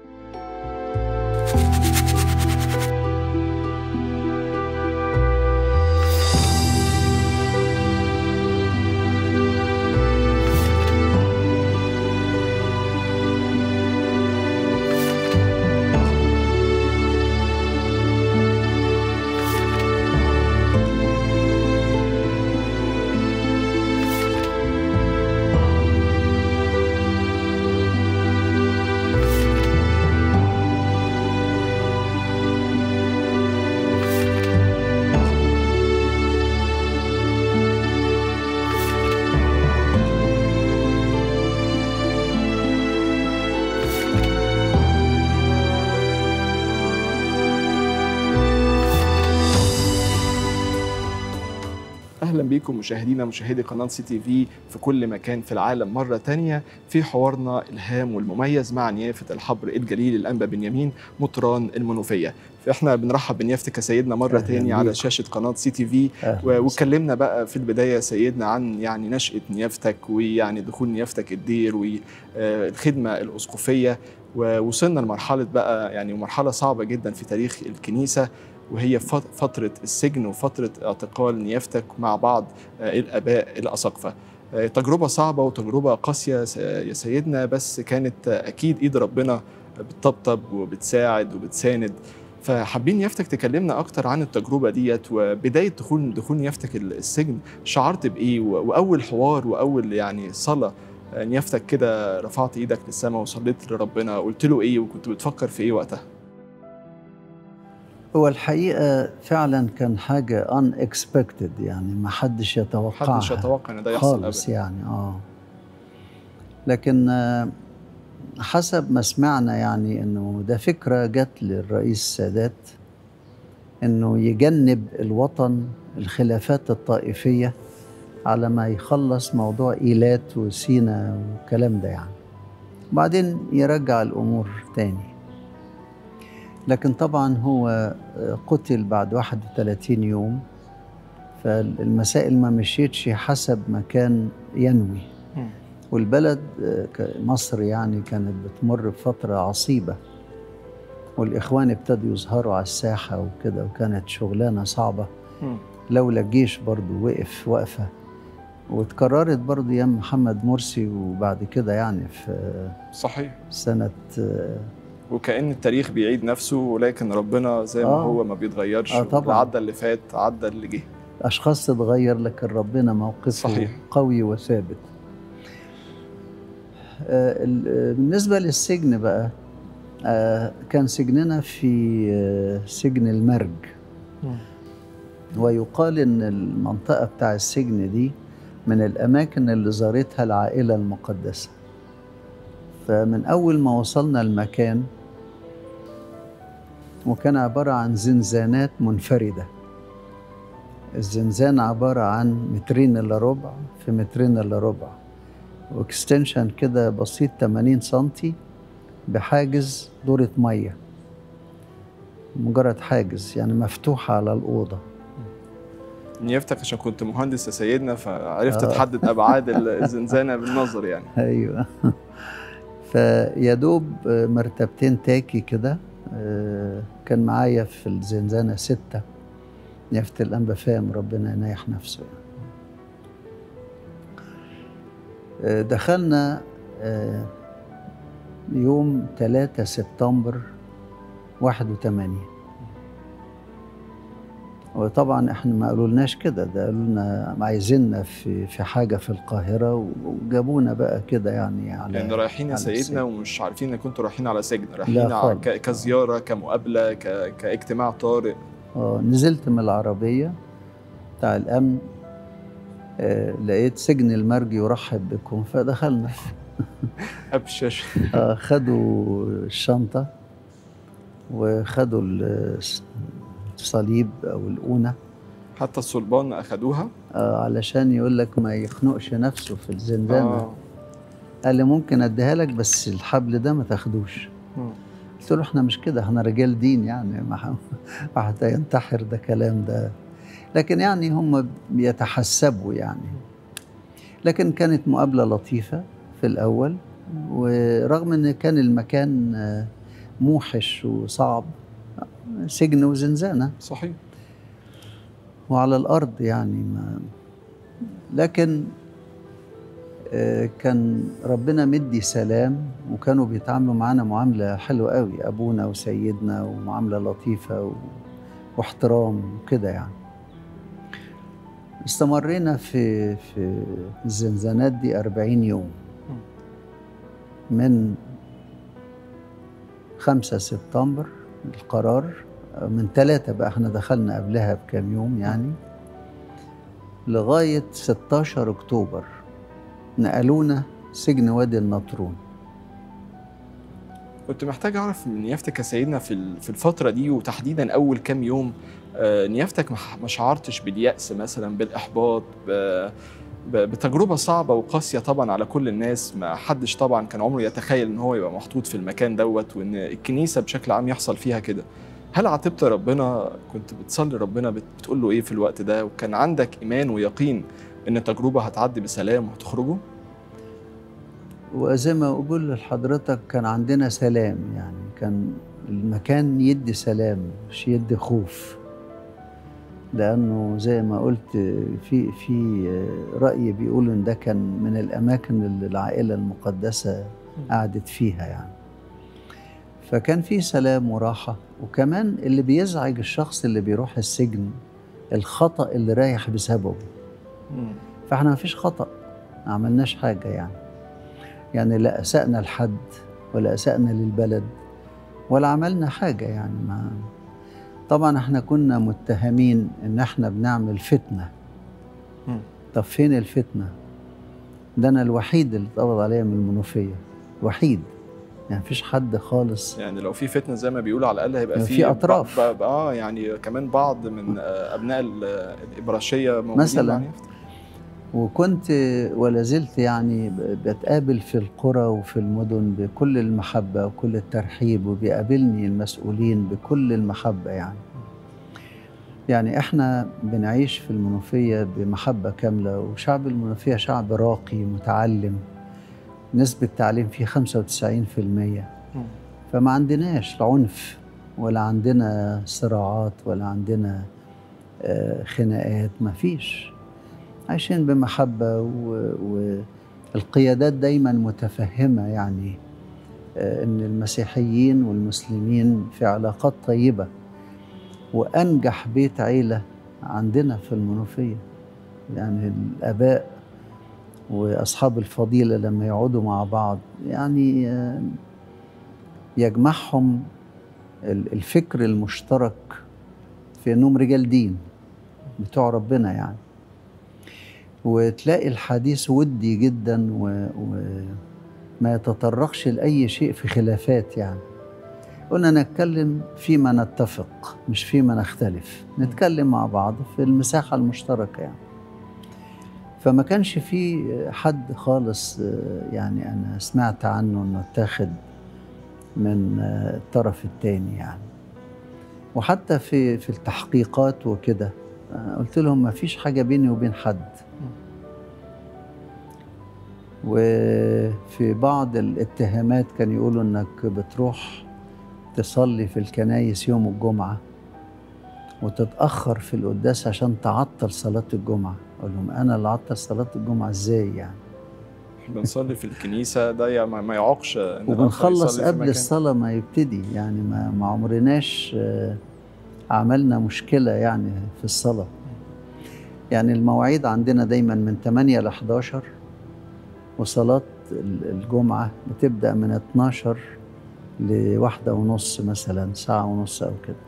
Speaker 1: اهلا بيكم مشاهدينا مشاهدي قناه سي تي في في كل مكان في العالم مره تانية في حوارنا الهام والمميز مع نيافه الحبر الجليل الانبا بنيامين مطران المنوفيه فاحنا بنرحب بنيافتك يا سيدنا مره
Speaker 2: أهلاً
Speaker 1: تاني على
Speaker 2: بيك.
Speaker 1: شاشه قناه سي تي في
Speaker 2: أهلاً
Speaker 1: و- واتكلمنا بقى في البدايه يا سيدنا عن يعني نشاه نيافتك ويعني دخول نيافتك الدير والخدمه الاسقفيه ووصلنا لمرحله بقى يعني مرحله صعبه جدا في تاريخ الكنيسه وهي فت- فتره السجن وفتره اعتقال نيافتك مع بعض آه، الاباء الاساقفه آه، تجربه صعبه وتجربه قاسيه س- يا سيدنا بس كانت آه، اكيد ايد ربنا بتطبطب وبتساعد وبتساند فحابين يافتك تكلمنا اكتر عن التجربه ديت وبدايه دخول دخول نيافتك السجن شعرت بايه و- واول حوار واول يعني صلاه آه، نيافتك كده رفعت ايدك للسماء وصليت لربنا قلت له ايه وكنت بتفكر في ايه وقتها
Speaker 2: هو الحقيقة فعلا كان حاجة unexpected يعني ما حدش يتوقعها
Speaker 1: محدش يتوقع ان ده يحصل
Speaker 2: خالص
Speaker 1: ابدا
Speaker 2: يعني اه لكن آه، حسب ما سمعنا يعني انه ده فكرة جت للرئيس السادات انه يجنب الوطن الخلافات الطائفية على ما يخلص موضوع ايلات وسينا والكلام ده يعني بعدين يرجع الامور تاني لكن طبعا هو آه، قتل بعد 31 يوم فالمسائل ما مشيتش حسب ما كان ينوي
Speaker 1: مم.
Speaker 2: والبلد آه، ك- مصر يعني كانت بتمر بفترة عصيبة والإخوان ابتدوا يظهروا على الساحة وكده وكانت شغلانة صعبة
Speaker 1: مم.
Speaker 2: لولا الجيش برضو وقف وقفة واتكررت برضو أيام محمد مرسي وبعد كده يعني في
Speaker 1: صحيح
Speaker 2: سنة آه،
Speaker 1: وكأن التاريخ بيعيد نفسه ولكن ربنا زي ما
Speaker 2: آه.
Speaker 1: هو ما بيتغيرش
Speaker 2: آه طبعاً.
Speaker 1: واللي عدى اللي فات عدى اللي جه
Speaker 2: أشخاص تتغير لكن ربنا موقفه
Speaker 1: صحيح.
Speaker 2: قوي وثابت آه، ال- آه، بالنسبة للسجن بقى آه، كان سجننا في آه، سجن المرج ويقال ان المنطقة بتاع السجن دي من الأماكن اللي زارتها العائلة المقدسة فمن أول ما وصلنا المكان وكان عبارة عن زنزانات منفردة الزنزانة عبارة عن مترين إلا ربع في مترين إلا ربع واكستنشن كده بسيط 80 سنتي بحاجز دورة مية مجرد حاجز يعني مفتوحة على الأوضة
Speaker 1: نيافتك عشان كنت مهندس يا سيدنا فعرفت
Speaker 2: آه.
Speaker 1: تحدد ابعاد الزنزانه بالنظر يعني
Speaker 2: ايوه فيا دوب آه، مرتبتين تاكي كده آه، كان معايا في الزنزانة ستة يافت الأنبا فاهم ربنا ينايح نفسه يعني. آه، دخلنا آه، يوم 3 سبتمبر 81 وطبعا احنا ما قالولناش كده ده قالوا لنا عايزيننا في في حاجه في القاهره وجابونا بقى كده يعني على
Speaker 1: يعني رايحين يا
Speaker 2: على
Speaker 1: سيدنا
Speaker 2: السجن.
Speaker 1: ومش عارفين ان كنتوا رايحين على سجن رايحين
Speaker 2: لا
Speaker 1: ع-
Speaker 2: خالص.
Speaker 1: ك- كزياره كمقابله ك... كاجتماع طارئ
Speaker 2: اه نزلت من العربيه بتاع الامن آه لقيت سجن المرج يرحب بكم فدخلنا
Speaker 1: ابشش
Speaker 2: آه خدوا الشنطه وخدوا الس- الصليب او الاونه
Speaker 1: حتى الصلبان اخذوها
Speaker 2: آه علشان يقول لك ما يخنقش نفسه في الزنزانه
Speaker 1: آه.
Speaker 2: قال لي ممكن اديها لك بس الحبل ده ما تاخدوش
Speaker 1: مم.
Speaker 2: قلت له احنا مش كده احنا رجال دين يعني ما ح- ما حتى ينتحر ده كلام ده لكن يعني هم بيتحسبوا يعني لكن كانت مقابلة لطيفة في الأول ورغم إن كان المكان آه، موحش وصعب آه، سجن وزنزانة
Speaker 1: صحيح
Speaker 2: وعلى الأرض يعني ما لكن آه، كان ربنا مدي سلام وكانوا بيتعاملوا معانا معاملة حلوة قوي أبونا وسيدنا ومعاملة لطيفة و... واحترام وكده يعني استمرينا في في الزنزانات دي أربعين يوم من خمسة سبتمبر القرار من ثلاثة بقى احنا دخلنا قبلها بكام يوم يعني لغاية 16 أكتوبر نقلونا سجن وادي النطرون
Speaker 1: كنت محتاج اعرف من نيافتك يا سيدنا في ال- في الفتره دي وتحديدا اول كام يوم آه، نيافتك ما ح- ما شعرتش باليأس مثلا بالاحباط ب- ب- بتجربه صعبه وقاسيه طبعا على كل الناس ما حدش طبعا كان عمره يتخيل ان هو يبقى محطوط في المكان دوت وان الكنيسه بشكل عام يحصل فيها كده هل عاتبت ربنا كنت بتصلي ربنا بت- بتقول له ايه في الوقت ده وكان عندك ايمان ويقين ان التجربه هتعدي بسلام وهتخرجوا
Speaker 2: وزي ما أقول لحضرتك كان عندنا سلام يعني كان المكان يدي سلام مش يدي خوف لأنه زي ما قلت في في رأي بيقول إن ده كان من الأماكن اللي العائلة المقدسة قعدت فيها يعني فكان في سلام وراحة وكمان اللي بيزعج الشخص اللي بيروح السجن الخطأ اللي رايح بسببه
Speaker 1: مم.
Speaker 2: فاحنا ما فيش خطأ ما عملناش حاجة يعني يعني لا أسأنا لحد ولا أسأنا للبلد ولا عملنا حاجة يعني ما طبعا احنا كنا متهمين ان احنا بنعمل فتنة
Speaker 1: مم.
Speaker 2: طب فين الفتنة ده انا الوحيد اللي اتقبض عليا من المنوفية وحيد يعني مفيش حد خالص
Speaker 1: يعني لو في فتنه زي ما بيقولوا على الاقل هيبقى
Speaker 2: في
Speaker 1: في
Speaker 2: أطراف.
Speaker 1: ب- ب- اه يعني كمان بعض من آه، ابناء ال- الابراشيه موجودين
Speaker 2: مثلاً.
Speaker 1: مع نيافتك.
Speaker 2: وكنت ولا زلت يعني ب- بتقابل في القرى وفي المدن بكل المحبة وكل الترحيب وبيقابلني المسؤولين بكل المحبة يعني يعني احنا بنعيش في المنوفية بمحبة كاملة وشعب المنوفية شعب راقي متعلم نسبة تعليم فيه 95%
Speaker 1: مم.
Speaker 2: فما عندناش عنف ولا عندنا صراعات ولا عندنا آه، خناقات ما فيش عايشين بمحبة و- والقيادات دايما متفهمة يعني آه، إن المسيحيين والمسلمين في علاقات طيبة وأنجح بيت عيلة عندنا في المنوفية يعني الآباء وأصحاب الفضيلة لما يقعدوا مع بعض يعني آه، يجمعهم ال- الفكر المشترك في انهم رجال دين بتوع ربنا يعني وتلاقي الحديث ودي جدا و- وما يتطرقش لأي شيء في خلافات يعني قلنا نتكلم فيما نتفق مش فيما نختلف نتكلم مع بعض في المساحة المشتركة يعني فما كانش في حد خالص آه، يعني أنا سمعت عنه إنه اتاخد من آه، الطرف التاني يعني وحتى في في التحقيقات وكده آه، قلت لهم ما فيش حاجة بيني وبين حد وفي بعض الاتهامات كان يقولوا انك بتروح تصلي في الكنايس يوم الجمعة وتتأخر في القداس عشان تعطل صلاة الجمعة أقول لهم أنا اللي أعطل صلاة الجمعة إزاي يعني
Speaker 1: بنصلي في الكنيسه ده يا ما ما يعوقش إن الآخر
Speaker 2: وبنخلص
Speaker 1: يصلي في
Speaker 2: قبل
Speaker 1: مكان.
Speaker 2: الصلاة ما يبتدي يعني ما, ما عمرناش آه، عملنا مشكلة يعني في الصلاة يعني المواعيد عندنا دايما من 8 ل 11 وصلاة ال- الجمعة بتبدأ من 12 لواحدة ونص مثلا ساعة ونص أو كده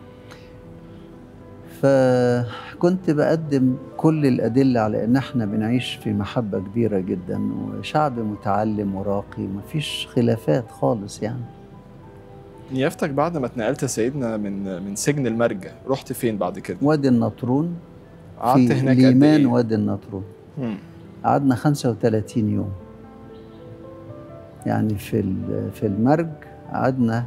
Speaker 2: فكنت بقدم كل الأدلة على إن إحنا بنعيش في محبة كبيرة جدا وشعب متعلم وراقي ومفيش خلافات خالص يعني
Speaker 1: نيافتك بعد ما اتنقلت يا سيدنا من من سجن المرجع رحت فين بعد كده؟
Speaker 2: وادي النطرون
Speaker 1: قعدت
Speaker 2: في
Speaker 1: هناك قد
Speaker 2: ليمان
Speaker 1: ايه؟
Speaker 2: وادي النطرون
Speaker 1: مم.
Speaker 2: قعدنا 35 يوم يعني في ال- في المرج قعدنا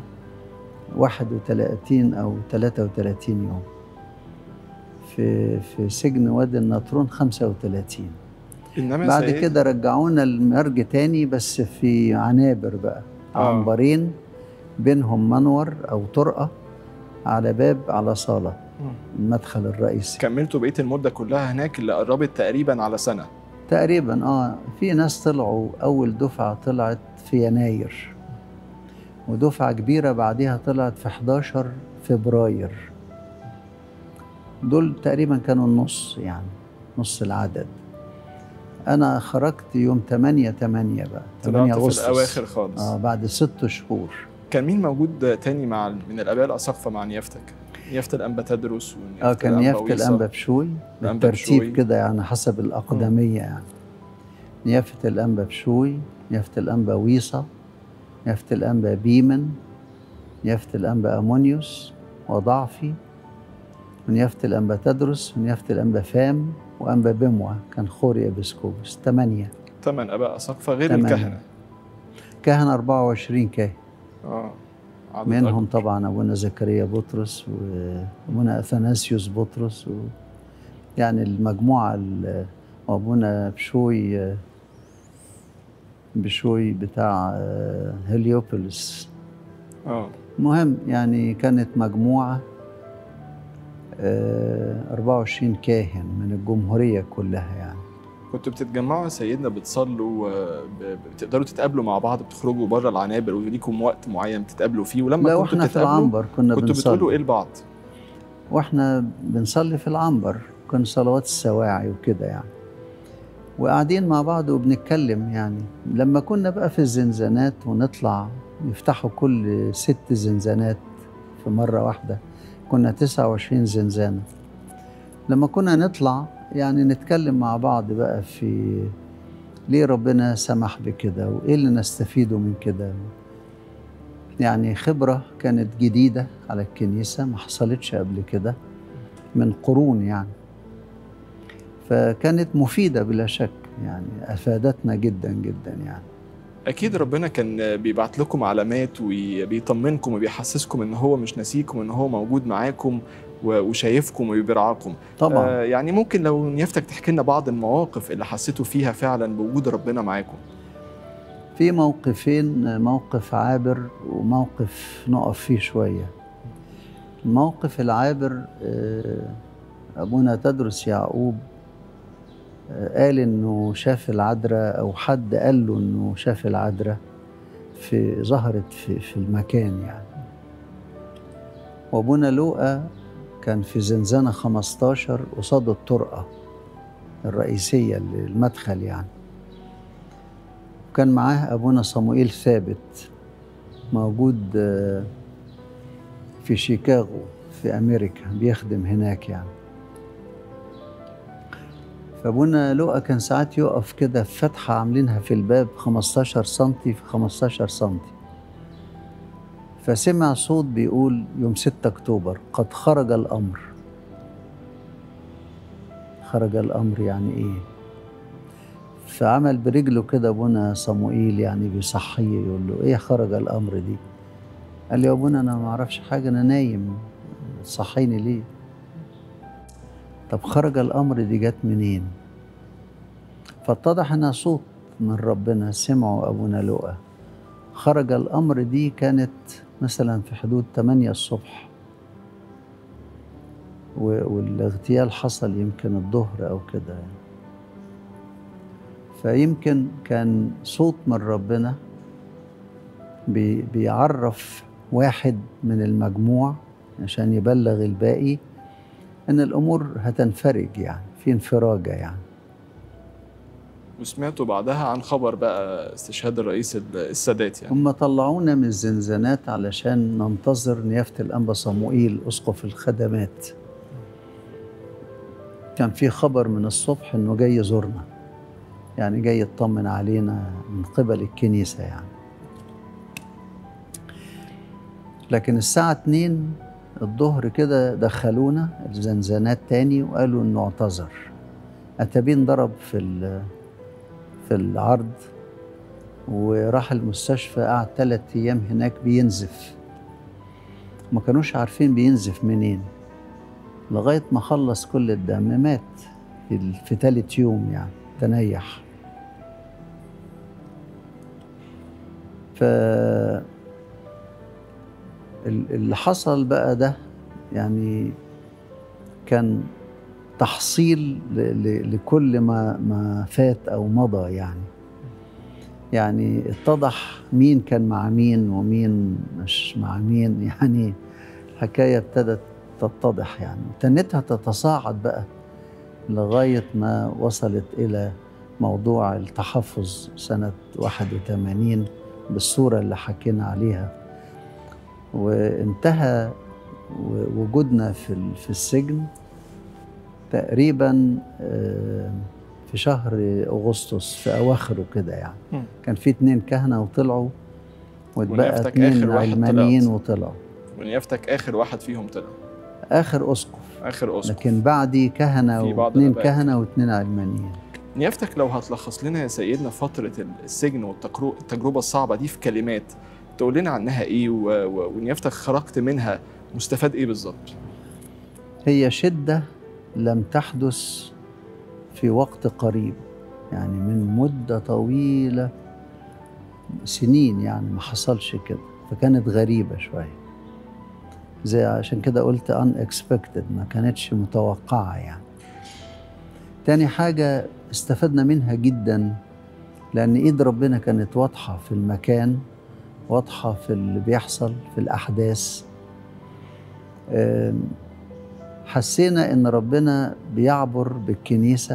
Speaker 2: 31 او 33 يوم في في سجن وادي النطرون 35
Speaker 1: انما يا
Speaker 2: بعد
Speaker 1: سيد-
Speaker 2: كده رجعونا المرج تاني بس في عنابر بقى
Speaker 1: آه.
Speaker 2: عنبرين بينهم منور او طرقه على باب على صاله
Speaker 1: مم.
Speaker 2: المدخل الرئيسي
Speaker 1: كملتوا بقيه المده كلها هناك اللي قربت تقريبا على سنه
Speaker 2: تقريبا اه في ناس طلعوا اول دفعه طلعت في يناير ودفعه كبيره بعديها طلعت في 11 فبراير دول تقريبا كانوا النص يعني نص العدد انا خرجت يوم 8 8 بقى 8
Speaker 1: طلعت في
Speaker 2: اغسطس
Speaker 1: الاواخر خالص
Speaker 2: اه بعد ست شهور
Speaker 1: كان مين موجود تاني مع من الاباء الاساقفه مع نيافتك؟ نيافه الانبا تدرس ونيافه
Speaker 2: اه كان نيافه
Speaker 1: ويصة.
Speaker 2: الانبا بشوي
Speaker 1: الأنبا بشوي.
Speaker 2: بالترتيب كده يعني حسب الاقدميه يعني نيافه الانبا بشوي نيافه الانبا ويصه نيافه الانبا بيمن نيافه الانبا امونيوس وضعفي ونيافه الانبا تدرس ونيافه الانبا فام وانبا بموع كان خوري ابسكوبس ثمانيه
Speaker 1: ثمان اباء اساقفه غير
Speaker 2: تمانية.
Speaker 1: الكهنه
Speaker 2: كهنه 24 كاهن
Speaker 1: اه عدد
Speaker 2: منهم
Speaker 1: أكبر.
Speaker 2: طبعا ابونا زكريا بطرس وابونا اثناسيوس بطرس و يعني المجموعه ال- وابونا بشوي بشوي بتاع آه، هليوبوليس
Speaker 1: اه
Speaker 2: المهم يعني كانت مجموعه آه، 24 كاهن من الجمهوريه كلها يعني
Speaker 1: كنتوا بتتجمعوا يا سيدنا بتصلوا آه، ب- ب- بتقدروا تتقابلوا مع بعض بتخرجوا بره العنابر وليكم وقت معين بتتقابلوا فيه ولما
Speaker 2: لا
Speaker 1: كنتوا
Speaker 2: واحنا في
Speaker 1: بتتقابلوا
Speaker 2: العنبر كنا
Speaker 1: كنتوا بتقولوا
Speaker 2: بنصلي
Speaker 1: ايه لبعض؟
Speaker 2: واحنا بنصلي في العنبر كان صلوات السواعي وكده يعني وقاعدين مع بعض وبنتكلم يعني لما كنا بقى في الزنزانات ونطلع يفتحوا كل ست زنزانات في مرة واحدة كنا 29 زنزانة لما كنا نطلع يعني نتكلم مع بعض بقى في ليه ربنا سمح بكده وايه اللي نستفيده من كده يعني خبرة كانت جديدة على الكنيسة ما حصلتش قبل كده من قرون يعني فكانت مفيدة بلا شك يعني أفادتنا جدا جدا يعني
Speaker 1: اكيد ربنا كان بيبعت لكم علامات وبيطمنكم وبيحسسكم ان هو مش ناسيكم ان هو موجود معاكم و- وشايفكم وبيرعاكم
Speaker 2: طبعا
Speaker 1: آه يعني ممكن لو نيافتك تحكي لنا بعض المواقف اللي حسيتوا فيها فعلا بوجود ربنا معاكم
Speaker 2: في موقفين موقف عابر وموقف نقف فيه شوية الموقف العابر آه، أبونا تدرس يعقوب آه، قال إنه شاف العذراء أو حد قال له إنه شاف العذراء في ظهرت في, في المكان يعني وأبونا لوقا كان في زنزانة 15 قصاد الطرقة الرئيسية اللي- المدخل يعني كان معاه أبونا صموئيل ثابت موجود آه، في شيكاغو في أمريكا بيخدم هناك يعني فأبونا لؤى كان ساعات يقف كده في فتحة عاملينها في الباب 15 سنتي في 15 سنتي فسمع صوت بيقول يوم 6 أكتوبر قد خرج الأمر خرج الأمر يعني إيه؟ فعمل برجله كده ابونا صموئيل يعني بيصحيه يقول له ايه خرج الامر دي قال لي يا ابونا انا ما اعرفش حاجه انا نايم صحيني ليه طب خرج الامر دي جت منين فاتضح انها صوت من ربنا سمعه ابونا لؤى خرج الامر دي كانت مثلا في حدود 8 الصبح و- والاغتيال حصل يمكن الظهر او كده يعني فيمكن كان صوت من ربنا بي بيعرف واحد من المجموع عشان يبلغ الباقي ان الامور هتنفرج يعني في انفراجه يعني
Speaker 1: وسمعتوا بعدها عن خبر بقى استشهاد الرئيس السادات يعني
Speaker 2: هم طلعونا من الزنزانات علشان ننتظر نيافه الانبا صموئيل اسقف الخدمات كان في خبر من الصبح انه جاي يزورنا يعني جاي يطمن علينا من قبل الكنيسه يعني لكن الساعة 2 الظهر كده دخلونا الزنزانات تاني وقالوا انه اعتذر اتابين ضرب في في العرض وراح المستشفى قعد ثلاث ايام هناك بينزف ما كانوش عارفين بينزف منين لغايه ما خلص كل الدم مات في, في ثالث يوم يعني تنيح ف اللي حصل بقى ده يعني كان تحصيل لكل ما ما فات او مضى يعني يعني اتضح مين كان مع مين ومين مش مع مين يعني الحكايه ابتدت تتضح يعني تنتها تتصاعد بقى لغايه ما وصلت الى موضوع التحفظ سنه 81 بالصوره اللي حكينا عليها وانتهى وجودنا في في السجن تقريبا في شهر اغسطس في اواخره كده يعني كان في اتنين كهنه وطلعوا واتبقى اتنين علمانيين وطلعوا
Speaker 1: ونيافتك اخر واحد فيهم طلع
Speaker 2: اخر اسقف
Speaker 1: اخر اسقف
Speaker 2: لكن بعدي كهنه واثنين كهنه واثنين علمانيين
Speaker 1: نيافتك لو هتلخص لنا يا سيدنا فتره السجن والتجربه الصعبه دي في كلمات تقول لنا عنها ايه ونيافتك خرجت منها مستفاد ايه بالظبط
Speaker 2: هي شده لم تحدث في وقت قريب يعني من مده طويله سنين يعني ما حصلش كده فكانت غريبه شويه زي عشان كده قلت unexpected ما كانتش متوقعه يعني تاني حاجه استفدنا منها جدا لان ايد ربنا كانت واضحه في المكان واضحه في اللي بيحصل في الاحداث حسينا ان ربنا بيعبر بالكنيسه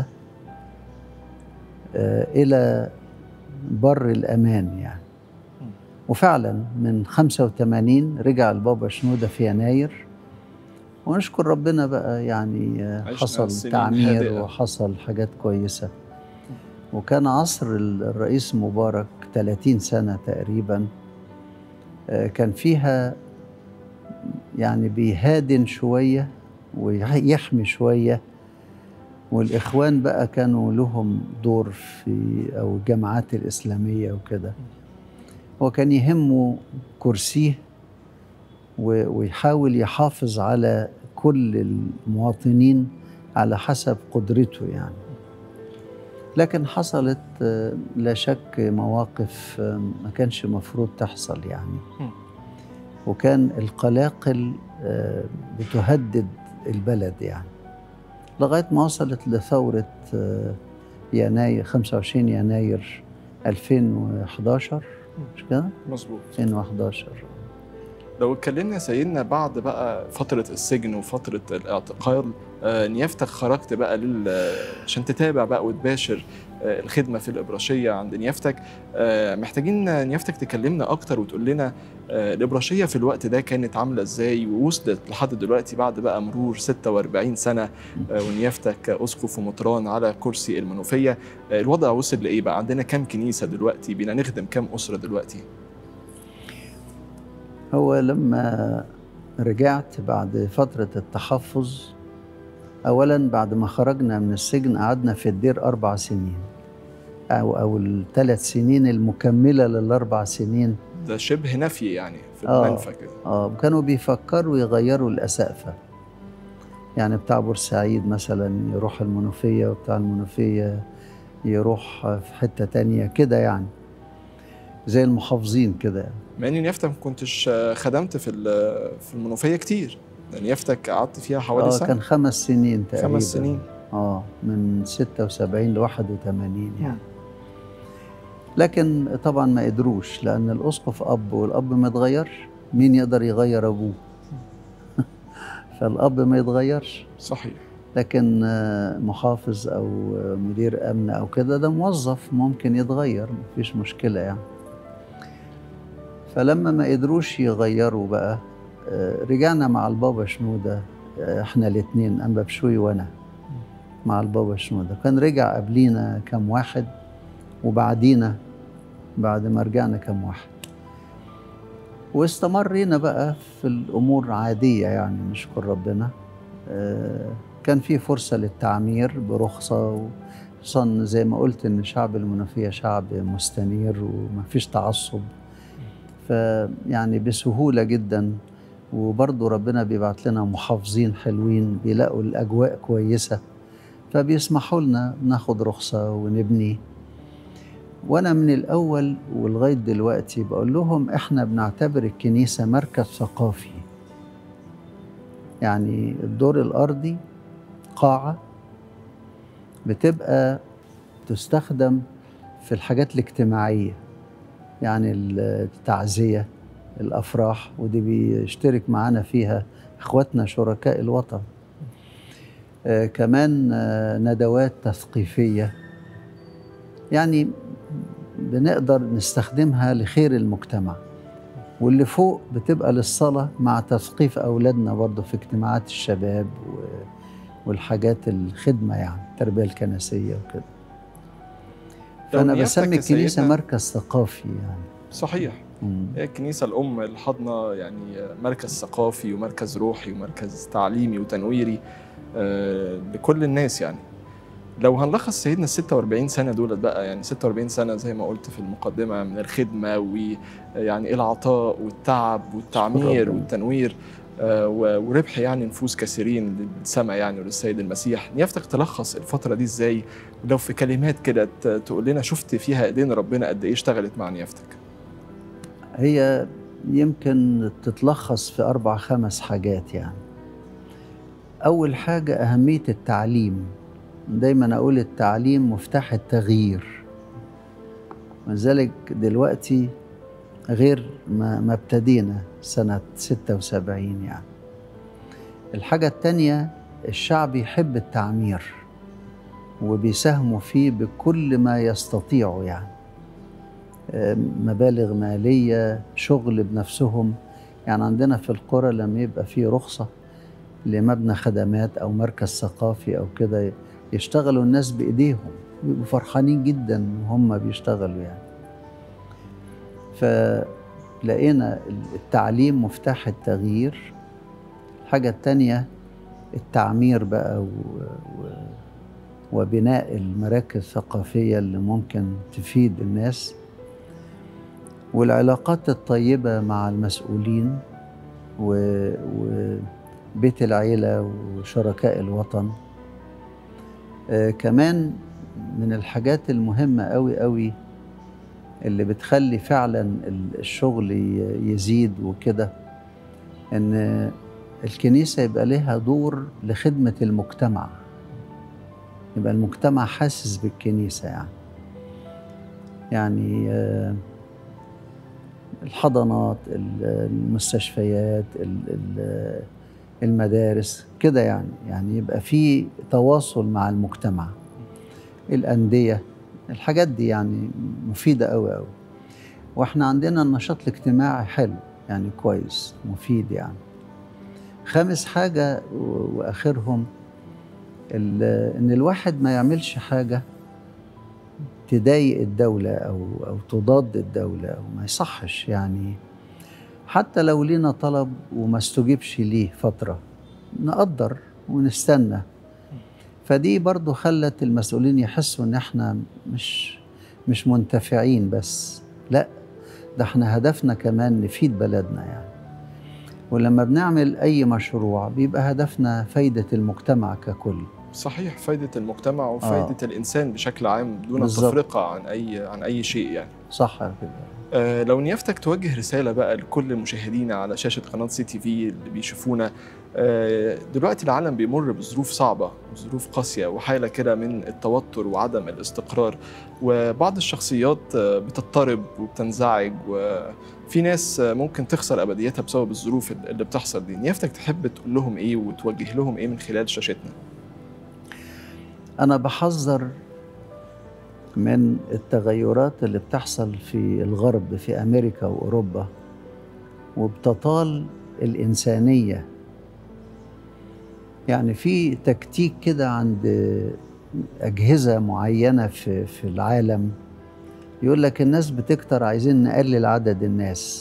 Speaker 2: الى بر الامان يعني وفعلا من 85 رجع البابا شنودة في يناير ونشكر ربنا بقى يعني حصل تعمير هادئة. وحصل حاجات كويسة وكان عصر الرئيس مبارك 30 سنة تقريبا كان فيها يعني بيهادن شوية ويحمي شوية والإخوان بقى كانوا لهم دور في أو الجماعات الإسلامية وكده هو كان يهمه كرسيه ويحاول يحافظ على كل المواطنين على حسب قدرته يعني لكن حصلت لا شك مواقف ما كانش مفروض تحصل يعني وكان القلاقل بتهدد البلد يعني لغاية ما وصلت لثورة يناير 25 يناير 2011 مش كده؟
Speaker 1: مظبوط
Speaker 2: 2011
Speaker 1: لو اتكلمنا يا سيدنا بعد بقى فترة السجن وفترة الاعتقال آه نيافتك خرجت بقى لل عشان تتابع بقى وتباشر آه الخدمة في الإبراشية عند نيافتك آه محتاجين نيافتك تكلمنا أكتر وتقول لنا آه الإبراشية في الوقت ده كانت عاملة إزاي ووصلت لحد دلوقتي بعد بقى مرور 46 سنة آه ونيافتك أسقف ومطران على كرسي المنوفية آه الوضع وصل لإيه بقى عندنا كام كنيسة دلوقتي بينا نخدم كام أسرة دلوقتي
Speaker 2: هو لما رجعت بعد فترة التحفظ أولا بعد ما خرجنا من السجن قعدنا في الدير أربع سنين أو أو الثلاث سنين المكملة للأربع سنين
Speaker 1: ده شبه نفي يعني في المنفى كده
Speaker 2: اه كانوا بيفكروا يغيروا الأسقفة يعني بتاع بورسعيد مثلا يروح المنوفية وبتاع المنوفية يروح في حتة تانية كده يعني زي المحافظين كده يعني.
Speaker 1: مع ان نيافتك ما كنتش خدمت في في المنوفيه كتير نيافتك قعدت فيها حوالي
Speaker 2: اه
Speaker 1: سنه
Speaker 2: كان خمس سنين تقريبا
Speaker 1: خمس سنين
Speaker 2: اه من 76 ل 81 يعني لكن طبعا ما قدروش لان الاسقف اب والاب ما يتغيرش مين يقدر يغير ابوه فالاب ما يتغيرش
Speaker 1: صحيح
Speaker 2: لكن آه، محافظ او آه، مدير امن او كده ده موظف ممكن يتغير مفيش مشكله يعني فلما ما قدروش يغيروا بقى آه، رجعنا مع البابا شنوده آه، احنا الاثنين انبا بشوي وانا مع البابا شنوده كان رجع قبلينا كام واحد وبعدينا بعد ما رجعنا كام واحد واستمرينا بقى في الامور عاديه يعني نشكر ربنا آه، كان في فرصه للتعمير برخصه خصوصا زي ما قلت ان شعب المنوفيه شعب مستنير وما فيش تعصب فيعني بسهوله جدا وبرضه ربنا بيبعت لنا محافظين حلوين بيلاقوا الاجواء كويسه فبيسمحوا لنا ناخد رخصه ونبني وانا من الاول ولغايه دلوقتي بقول لهم احنا بنعتبر الكنيسه مركز ثقافي يعني الدور الارضي قاعه بتبقى تستخدم في الحاجات الاجتماعيه يعني التعزيه الافراح ودي بيشترك معانا فيها اخواتنا شركاء الوطن آه كمان آه ندوات تثقيفيه يعني بنقدر نستخدمها لخير المجتمع واللي فوق بتبقى للصلاة مع تثقيف أولادنا برضه في اجتماعات الشباب و... والحاجات الخدمة يعني التربية الكنسية وكده
Speaker 1: لو
Speaker 2: فأنا
Speaker 1: نيافتك
Speaker 2: بسمي
Speaker 1: يا
Speaker 2: الكنيسة
Speaker 1: سيدنا-
Speaker 2: مركز ثقافي يعني
Speaker 1: صحيح
Speaker 2: مم.
Speaker 1: هي الكنيسة الأم الحاضنة يعني مركز ثقافي ومركز روحي ومركز تعليمي وتنويري آه، لكل الناس يعني لو هنلخص سيدنا ال 46 سنة دولت بقى يعني 46 سنة زي ما قلت في المقدمة من الخدمة ويعني العطاء والتعب والتعمير
Speaker 2: ربنا.
Speaker 1: والتنوير آه، و- وربح يعني نفوس كثيرين للسماء يعني وللسيد المسيح نيافتك تلخص الفترة دي ازاي ولو في كلمات كده ت- تقول لنا شفت فيها ايدين ربنا قد ايه اشتغلت مع نيافتك
Speaker 2: هي يمكن تتلخص في أربع خمس حاجات يعني أول حاجة أهمية التعليم دايما أقول التعليم مفتاح التغيير ولذلك دلوقتي غير ما, ما ابتدينا سنة 76 يعني الحاجة التانية الشعب يحب التعمير وبيساهموا فيه بكل ما يستطيعوا يعني مبالغ مالية شغل بنفسهم يعني عندنا في القرى لما يبقى في رخصة لمبنى خدمات أو مركز ثقافي أو كده يشتغلوا الناس بإيديهم بيبقوا فرحانين جدا وهم بيشتغلوا يعني فلقينا التعليم مفتاح التغيير الحاجة التانية التعمير بقى و... و... وبناء المراكز الثقافية اللي ممكن تفيد الناس والعلاقات الطيبة مع المسؤولين و... وبيت العيلة وشركاء الوطن آه كمان من الحاجات المهمة قوي قوي اللي بتخلي فعلا الشغل يزيد وكده ان الكنيسة يبقى لها دور لخدمة المجتمع يبقى المجتمع حاسس بالكنيسة يعني يعني آه الحضانات المستشفيات المدارس كده يعني يعني يبقى في تواصل مع المجتمع الأندية الحاجات دي يعني مفيدة أوي أوي وإحنا عندنا النشاط الاجتماعي حلو يعني كويس مفيد يعني خامس حاجة وآخرهم إن الواحد ما يعملش حاجة تضايق الدولة أو أو تضاد الدولة أو ما يصحش يعني حتى لو لينا طلب وما استجيبش ليه فترة نقدر ونستنى فدي برضو خلت المسؤولين يحسوا إن إحنا مش مش منتفعين بس لا ده إحنا هدفنا كمان نفيد بلدنا يعني ولما بنعمل أي مشروع بيبقى هدفنا فايدة المجتمع ككل
Speaker 1: صحيح فايدة المجتمع وفايدة آه. الإنسان بشكل عام دون
Speaker 2: بالزبط.
Speaker 1: التفرقة عن أي عن أي شيء يعني
Speaker 2: صح كده
Speaker 1: آه، لو نيافتك توجه رسالة بقى لكل مشاهدينا على شاشة قناة سي تي في اللي بيشوفونا آه، دلوقتي العالم بيمر بظروف صعبة وظروف قاسية وحالة كده من التوتر وعدم الاستقرار وبعض الشخصيات آه، بتضطرب وبتنزعج وفي ناس آه، ممكن تخسر أبديتها بسبب الظروف اللي بتحصل دي نيافتك تحب تقول لهم إيه وتوجه لهم إيه من خلال شاشتنا
Speaker 2: أنا بحذر من التغيرات اللي بتحصل في الغرب في أمريكا وأوروبا وبتطال الإنسانية يعني في تكتيك كده عند أجهزة معينة في, في العالم يقول لك الناس بتكتر عايزين نقلل عدد الناس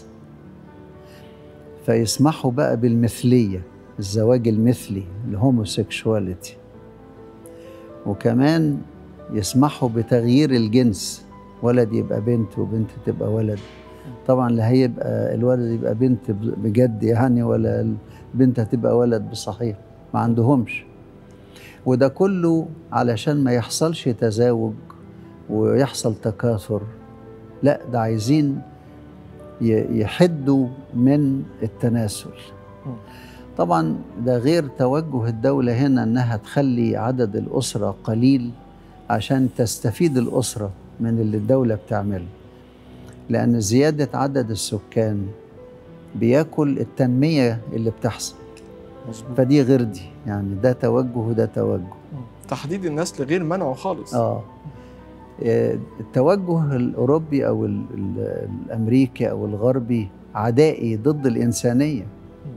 Speaker 2: فيسمحوا بقى بالمثلية الزواج المثلي الهوموسيكشواليتي وكمان يسمحوا بتغيير الجنس ولد يبقى بنت وبنت تبقى ولد طبعا لا هيبقى الولد يبقى بنت بجد يعني ولا البنت هتبقى ولد بصحيح ما عندهمش وده كله علشان ما يحصلش تزاوج ويحصل تكاثر لا ده عايزين ي- يحدوا من التناسل طبعا ده غير توجه الدولة هنا انها تخلي عدد الأسرة قليل عشان تستفيد الأسرة من اللي الدولة بتعمله لأن زيادة عدد السكان بياكل التنمية اللي بتحصل
Speaker 1: مظبوط
Speaker 2: فدي غير دي يعني ده توجه وده توجه
Speaker 1: تحديد النسل غير منعه خالص
Speaker 2: اه آه، التوجه الأوروبي أو ال- ال- الأمريكي أو الغربي عدائي ضد الإنسانية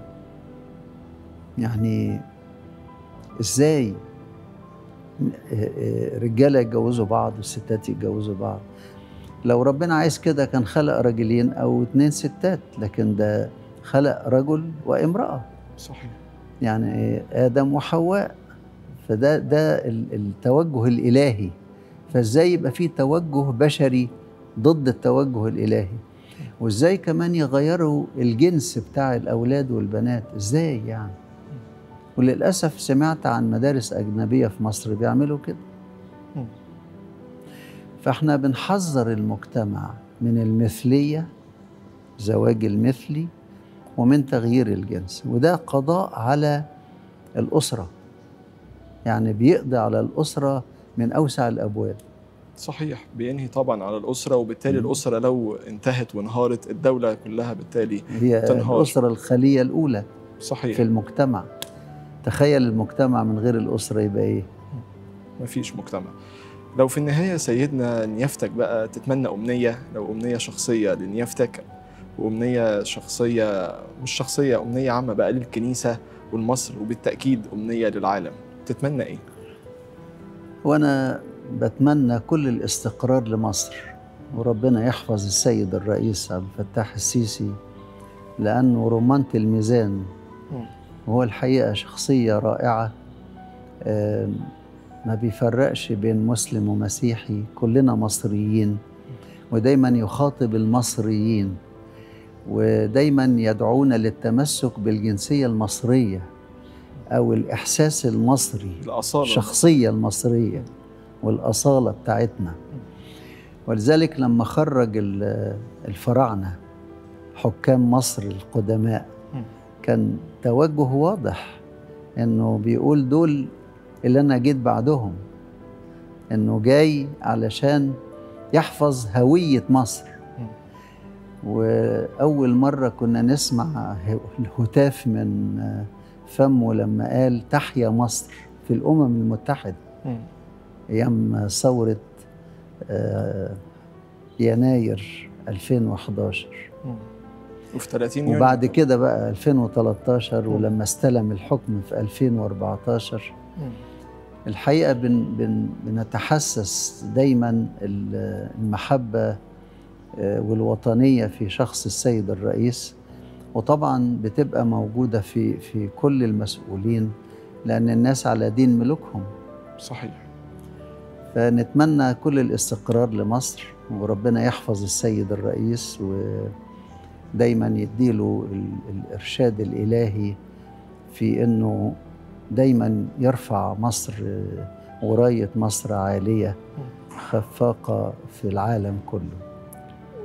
Speaker 2: يعني إزاي آه، آه، رجالة يتجوزوا بعض والستات يتجوزوا بعض لو ربنا عايز كده كان خلق راجلين أو اتنين ستات لكن ده خلق رجل وامرأة
Speaker 1: صحيح
Speaker 2: يعني آدم وحواء فده ده ال- التوجه الإلهي فازاي يبقى في توجه بشري ضد التوجه الإلهي وازاي كمان يغيروا الجنس بتاع الأولاد والبنات ازاي يعني وللأسف سمعت عن مدارس أجنبية في مصر بيعملوا كده
Speaker 1: مم.
Speaker 2: فاحنا بنحذر المجتمع من المثلية زواج المثلي ومن تغيير الجنس وده قضاء على الأسرة يعني بيقضي على الأسرة من أوسع الأبواب
Speaker 1: صحيح بينهي طبعا على الأسرة وبالتالي
Speaker 2: مم.
Speaker 1: الأسرة لو انتهت وانهارت الدولة كلها بالتالي
Speaker 2: هي
Speaker 1: تنهار.
Speaker 2: الأسرة الخلية الأولى
Speaker 1: صحيح
Speaker 2: في المجتمع تخيل المجتمع من غير الأسرة يبقى إيه
Speaker 1: مفيش مجتمع لو في النهاية سيدنا نيافتك بقى تتمنى أمنية لو أمنية شخصية لنيافتك وأمنية شخصية مش شخصية أمنية عامة بقى للكنيسة والمصر وبالتأكيد أمنية للعالم تتمنى إيه؟
Speaker 2: وأنا بتمنى كل الاستقرار لمصر وربنا يحفظ السيد الرئيس عبد الفتاح السيسي لأنه رمانة الميزان
Speaker 1: مم.
Speaker 2: وهو الحقيقة شخصية رائعة آم، ما بيفرقش بين مسلم ومسيحي كلنا مصريين ودايما يخاطب المصريين ودايما يدعونا للتمسك بالجنسية المصرية أو الإحساس المصري
Speaker 1: الأصالة
Speaker 2: الشخصية المصرية والأصالة بتاعتنا ولذلك لما خرج ال- الفراعنة حكام مصر القدماء
Speaker 1: مم.
Speaker 2: كان توجه واضح انه بيقول دول اللي انا جيت بعدهم انه جاي علشان يحفظ هوية مصر
Speaker 1: مم.
Speaker 2: وأول مرة كنا نسمع الهتاف من فمه لما قال تحيا مصر في الأمم المتحدة
Speaker 1: مم.
Speaker 2: أيام ثورة آه، يناير 2011
Speaker 1: مم. وفي 30 يونيو
Speaker 2: وبعد كده بقى 2013
Speaker 1: مم.
Speaker 2: ولما استلم الحكم في 2014
Speaker 1: مم.
Speaker 2: الحقيقة بن بن بنتحسس دايما ال- المحبة آه، والوطنية في شخص السيد الرئيس وطبعا بتبقى موجودة في في كل المسؤولين لأن الناس على دين ملوكهم
Speaker 1: صحيح
Speaker 2: فنتمنى كل الاستقرار لمصر وربنا يحفظ السيد الرئيس ودايما يديله ال- الإرشاد الإلهي في إنه دايما يرفع مصر آه، وراية مصر عالية خفاقة في العالم كله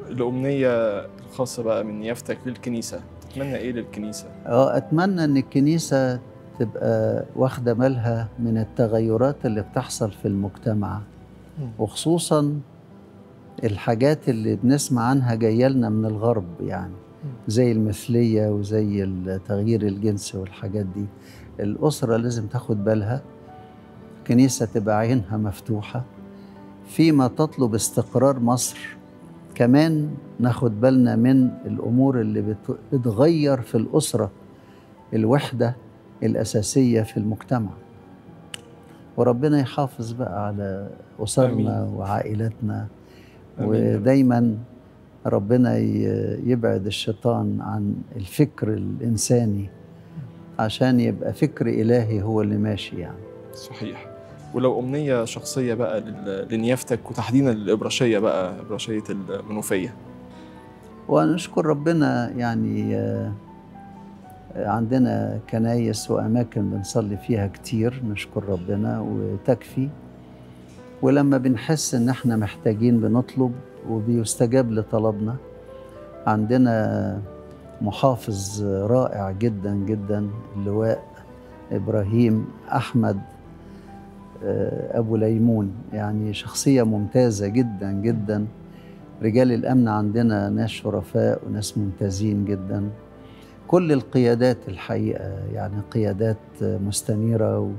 Speaker 1: الامنيه الخاصه بقى من نيافتك للكنيسه تتمنى ايه للكنيسه
Speaker 2: اه اتمنى ان الكنيسه تبقى واخده بالها من التغيرات اللي بتحصل في المجتمع وخصوصا الحاجات اللي بنسمع عنها جايه لنا من الغرب يعني زي المثليه وزي تغيير الجنس والحاجات دي الاسره لازم تاخد بالها الكنيسه تبقى عينها مفتوحه فيما تطلب استقرار مصر كمان ناخد بالنا من الامور اللي بت- بتغير في الاسره الوحده الاساسيه في المجتمع وربنا يحافظ بقى على اسرنا
Speaker 1: آمين.
Speaker 2: وعائلاتنا
Speaker 1: آمين يا رب.
Speaker 2: ودايما ربنا ي- يبعد الشيطان عن الفكر الانساني عشان يبقى فكر الهي هو اللي ماشي يعني
Speaker 1: صحيح ولو امنيه شخصيه بقى لل- لنيافتك وتحديدا للابراشيه بقى ابراشيه المنوفيه
Speaker 2: ونشكر ربنا يعني آه، عندنا كنايس وأماكن بنصلي فيها كتير نشكر ربنا وتكفي ولما بنحس إن إحنا محتاجين بنطلب وبيستجاب لطلبنا عندنا محافظ رائع جدا جدا اللواء إبراهيم أحمد آه، أبو ليمون يعني شخصية ممتازة جدا جدا رجال الأمن عندنا ناس شرفاء وناس ممتازين جدا كل القيادات الحقيقة يعني قيادات مستنيرة و...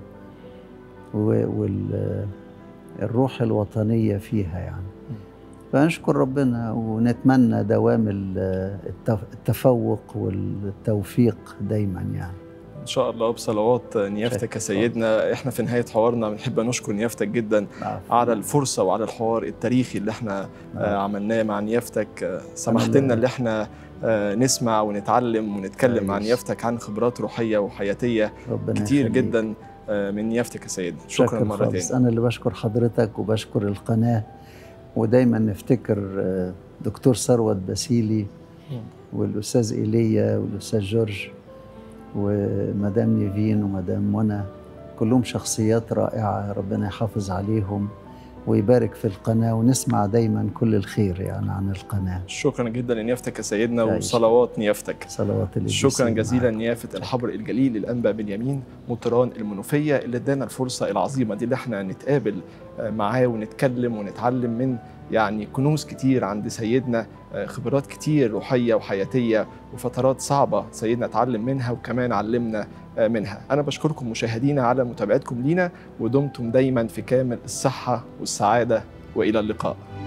Speaker 2: والروح الوطنية فيها يعني فنشكر ربنا ونتمنى دوام ال- التف- التفوق والتوفيق دايما يعني
Speaker 1: ان شاء الله بصلوات نيافتك يا سيدنا احنا في نهايه حوارنا بنحب نشكر نيافتك جدا على الفرصه وعلى الحوار التاريخي اللي احنا آه، عملناه مع نيافتك آه، سمحت لنا اللي احنا آه، نسمع ونتعلم ونتكلم مع
Speaker 2: كويس.
Speaker 1: نيافتك عن خبرات روحيه وحياتيه
Speaker 2: ربنا
Speaker 1: كتير
Speaker 2: يخليك.
Speaker 1: جدا آه، من نيافتك يا سيدنا شكرا
Speaker 2: شكرا
Speaker 1: مره
Speaker 2: خالص
Speaker 1: تانية
Speaker 2: انا اللي بشكر حضرتك وبشكر القناه ودايما نفتكر آه، دكتور ثروت باسيلي والاستاذ ايليا والاستاذ جورج ومدام نيفين ومدام منى كلهم شخصيات رائعه ربنا يحافظ عليهم ويبارك في القناه ونسمع دايما كل الخير يعني عن القناه
Speaker 1: شكرا جدا لنيافتك يا سيدنا
Speaker 2: يعيش.
Speaker 1: وصلوات نيافتك
Speaker 2: صلوات اللي
Speaker 1: شكرا
Speaker 2: بيسير
Speaker 1: جزيلا
Speaker 2: معاك.
Speaker 1: نيافة الحبر الجليل الأنبا بنيامين مطران المنوفية اللي ادانا الفرصة العظيمة دي اللي احنا نتقابل آه، معاه ونتكلم ونتعلم من يعني كنوز كتير عند سيدنا آه، خبرات كتير روحية وحياتية وفترات صعبة سيدنا اتعلم منها وكمان علمنا آه، منها أنا بشكركم مشاهدينا على متابعتكم لينا ودمتم دايما في كامل الصحة والسعادة وإلى اللقاء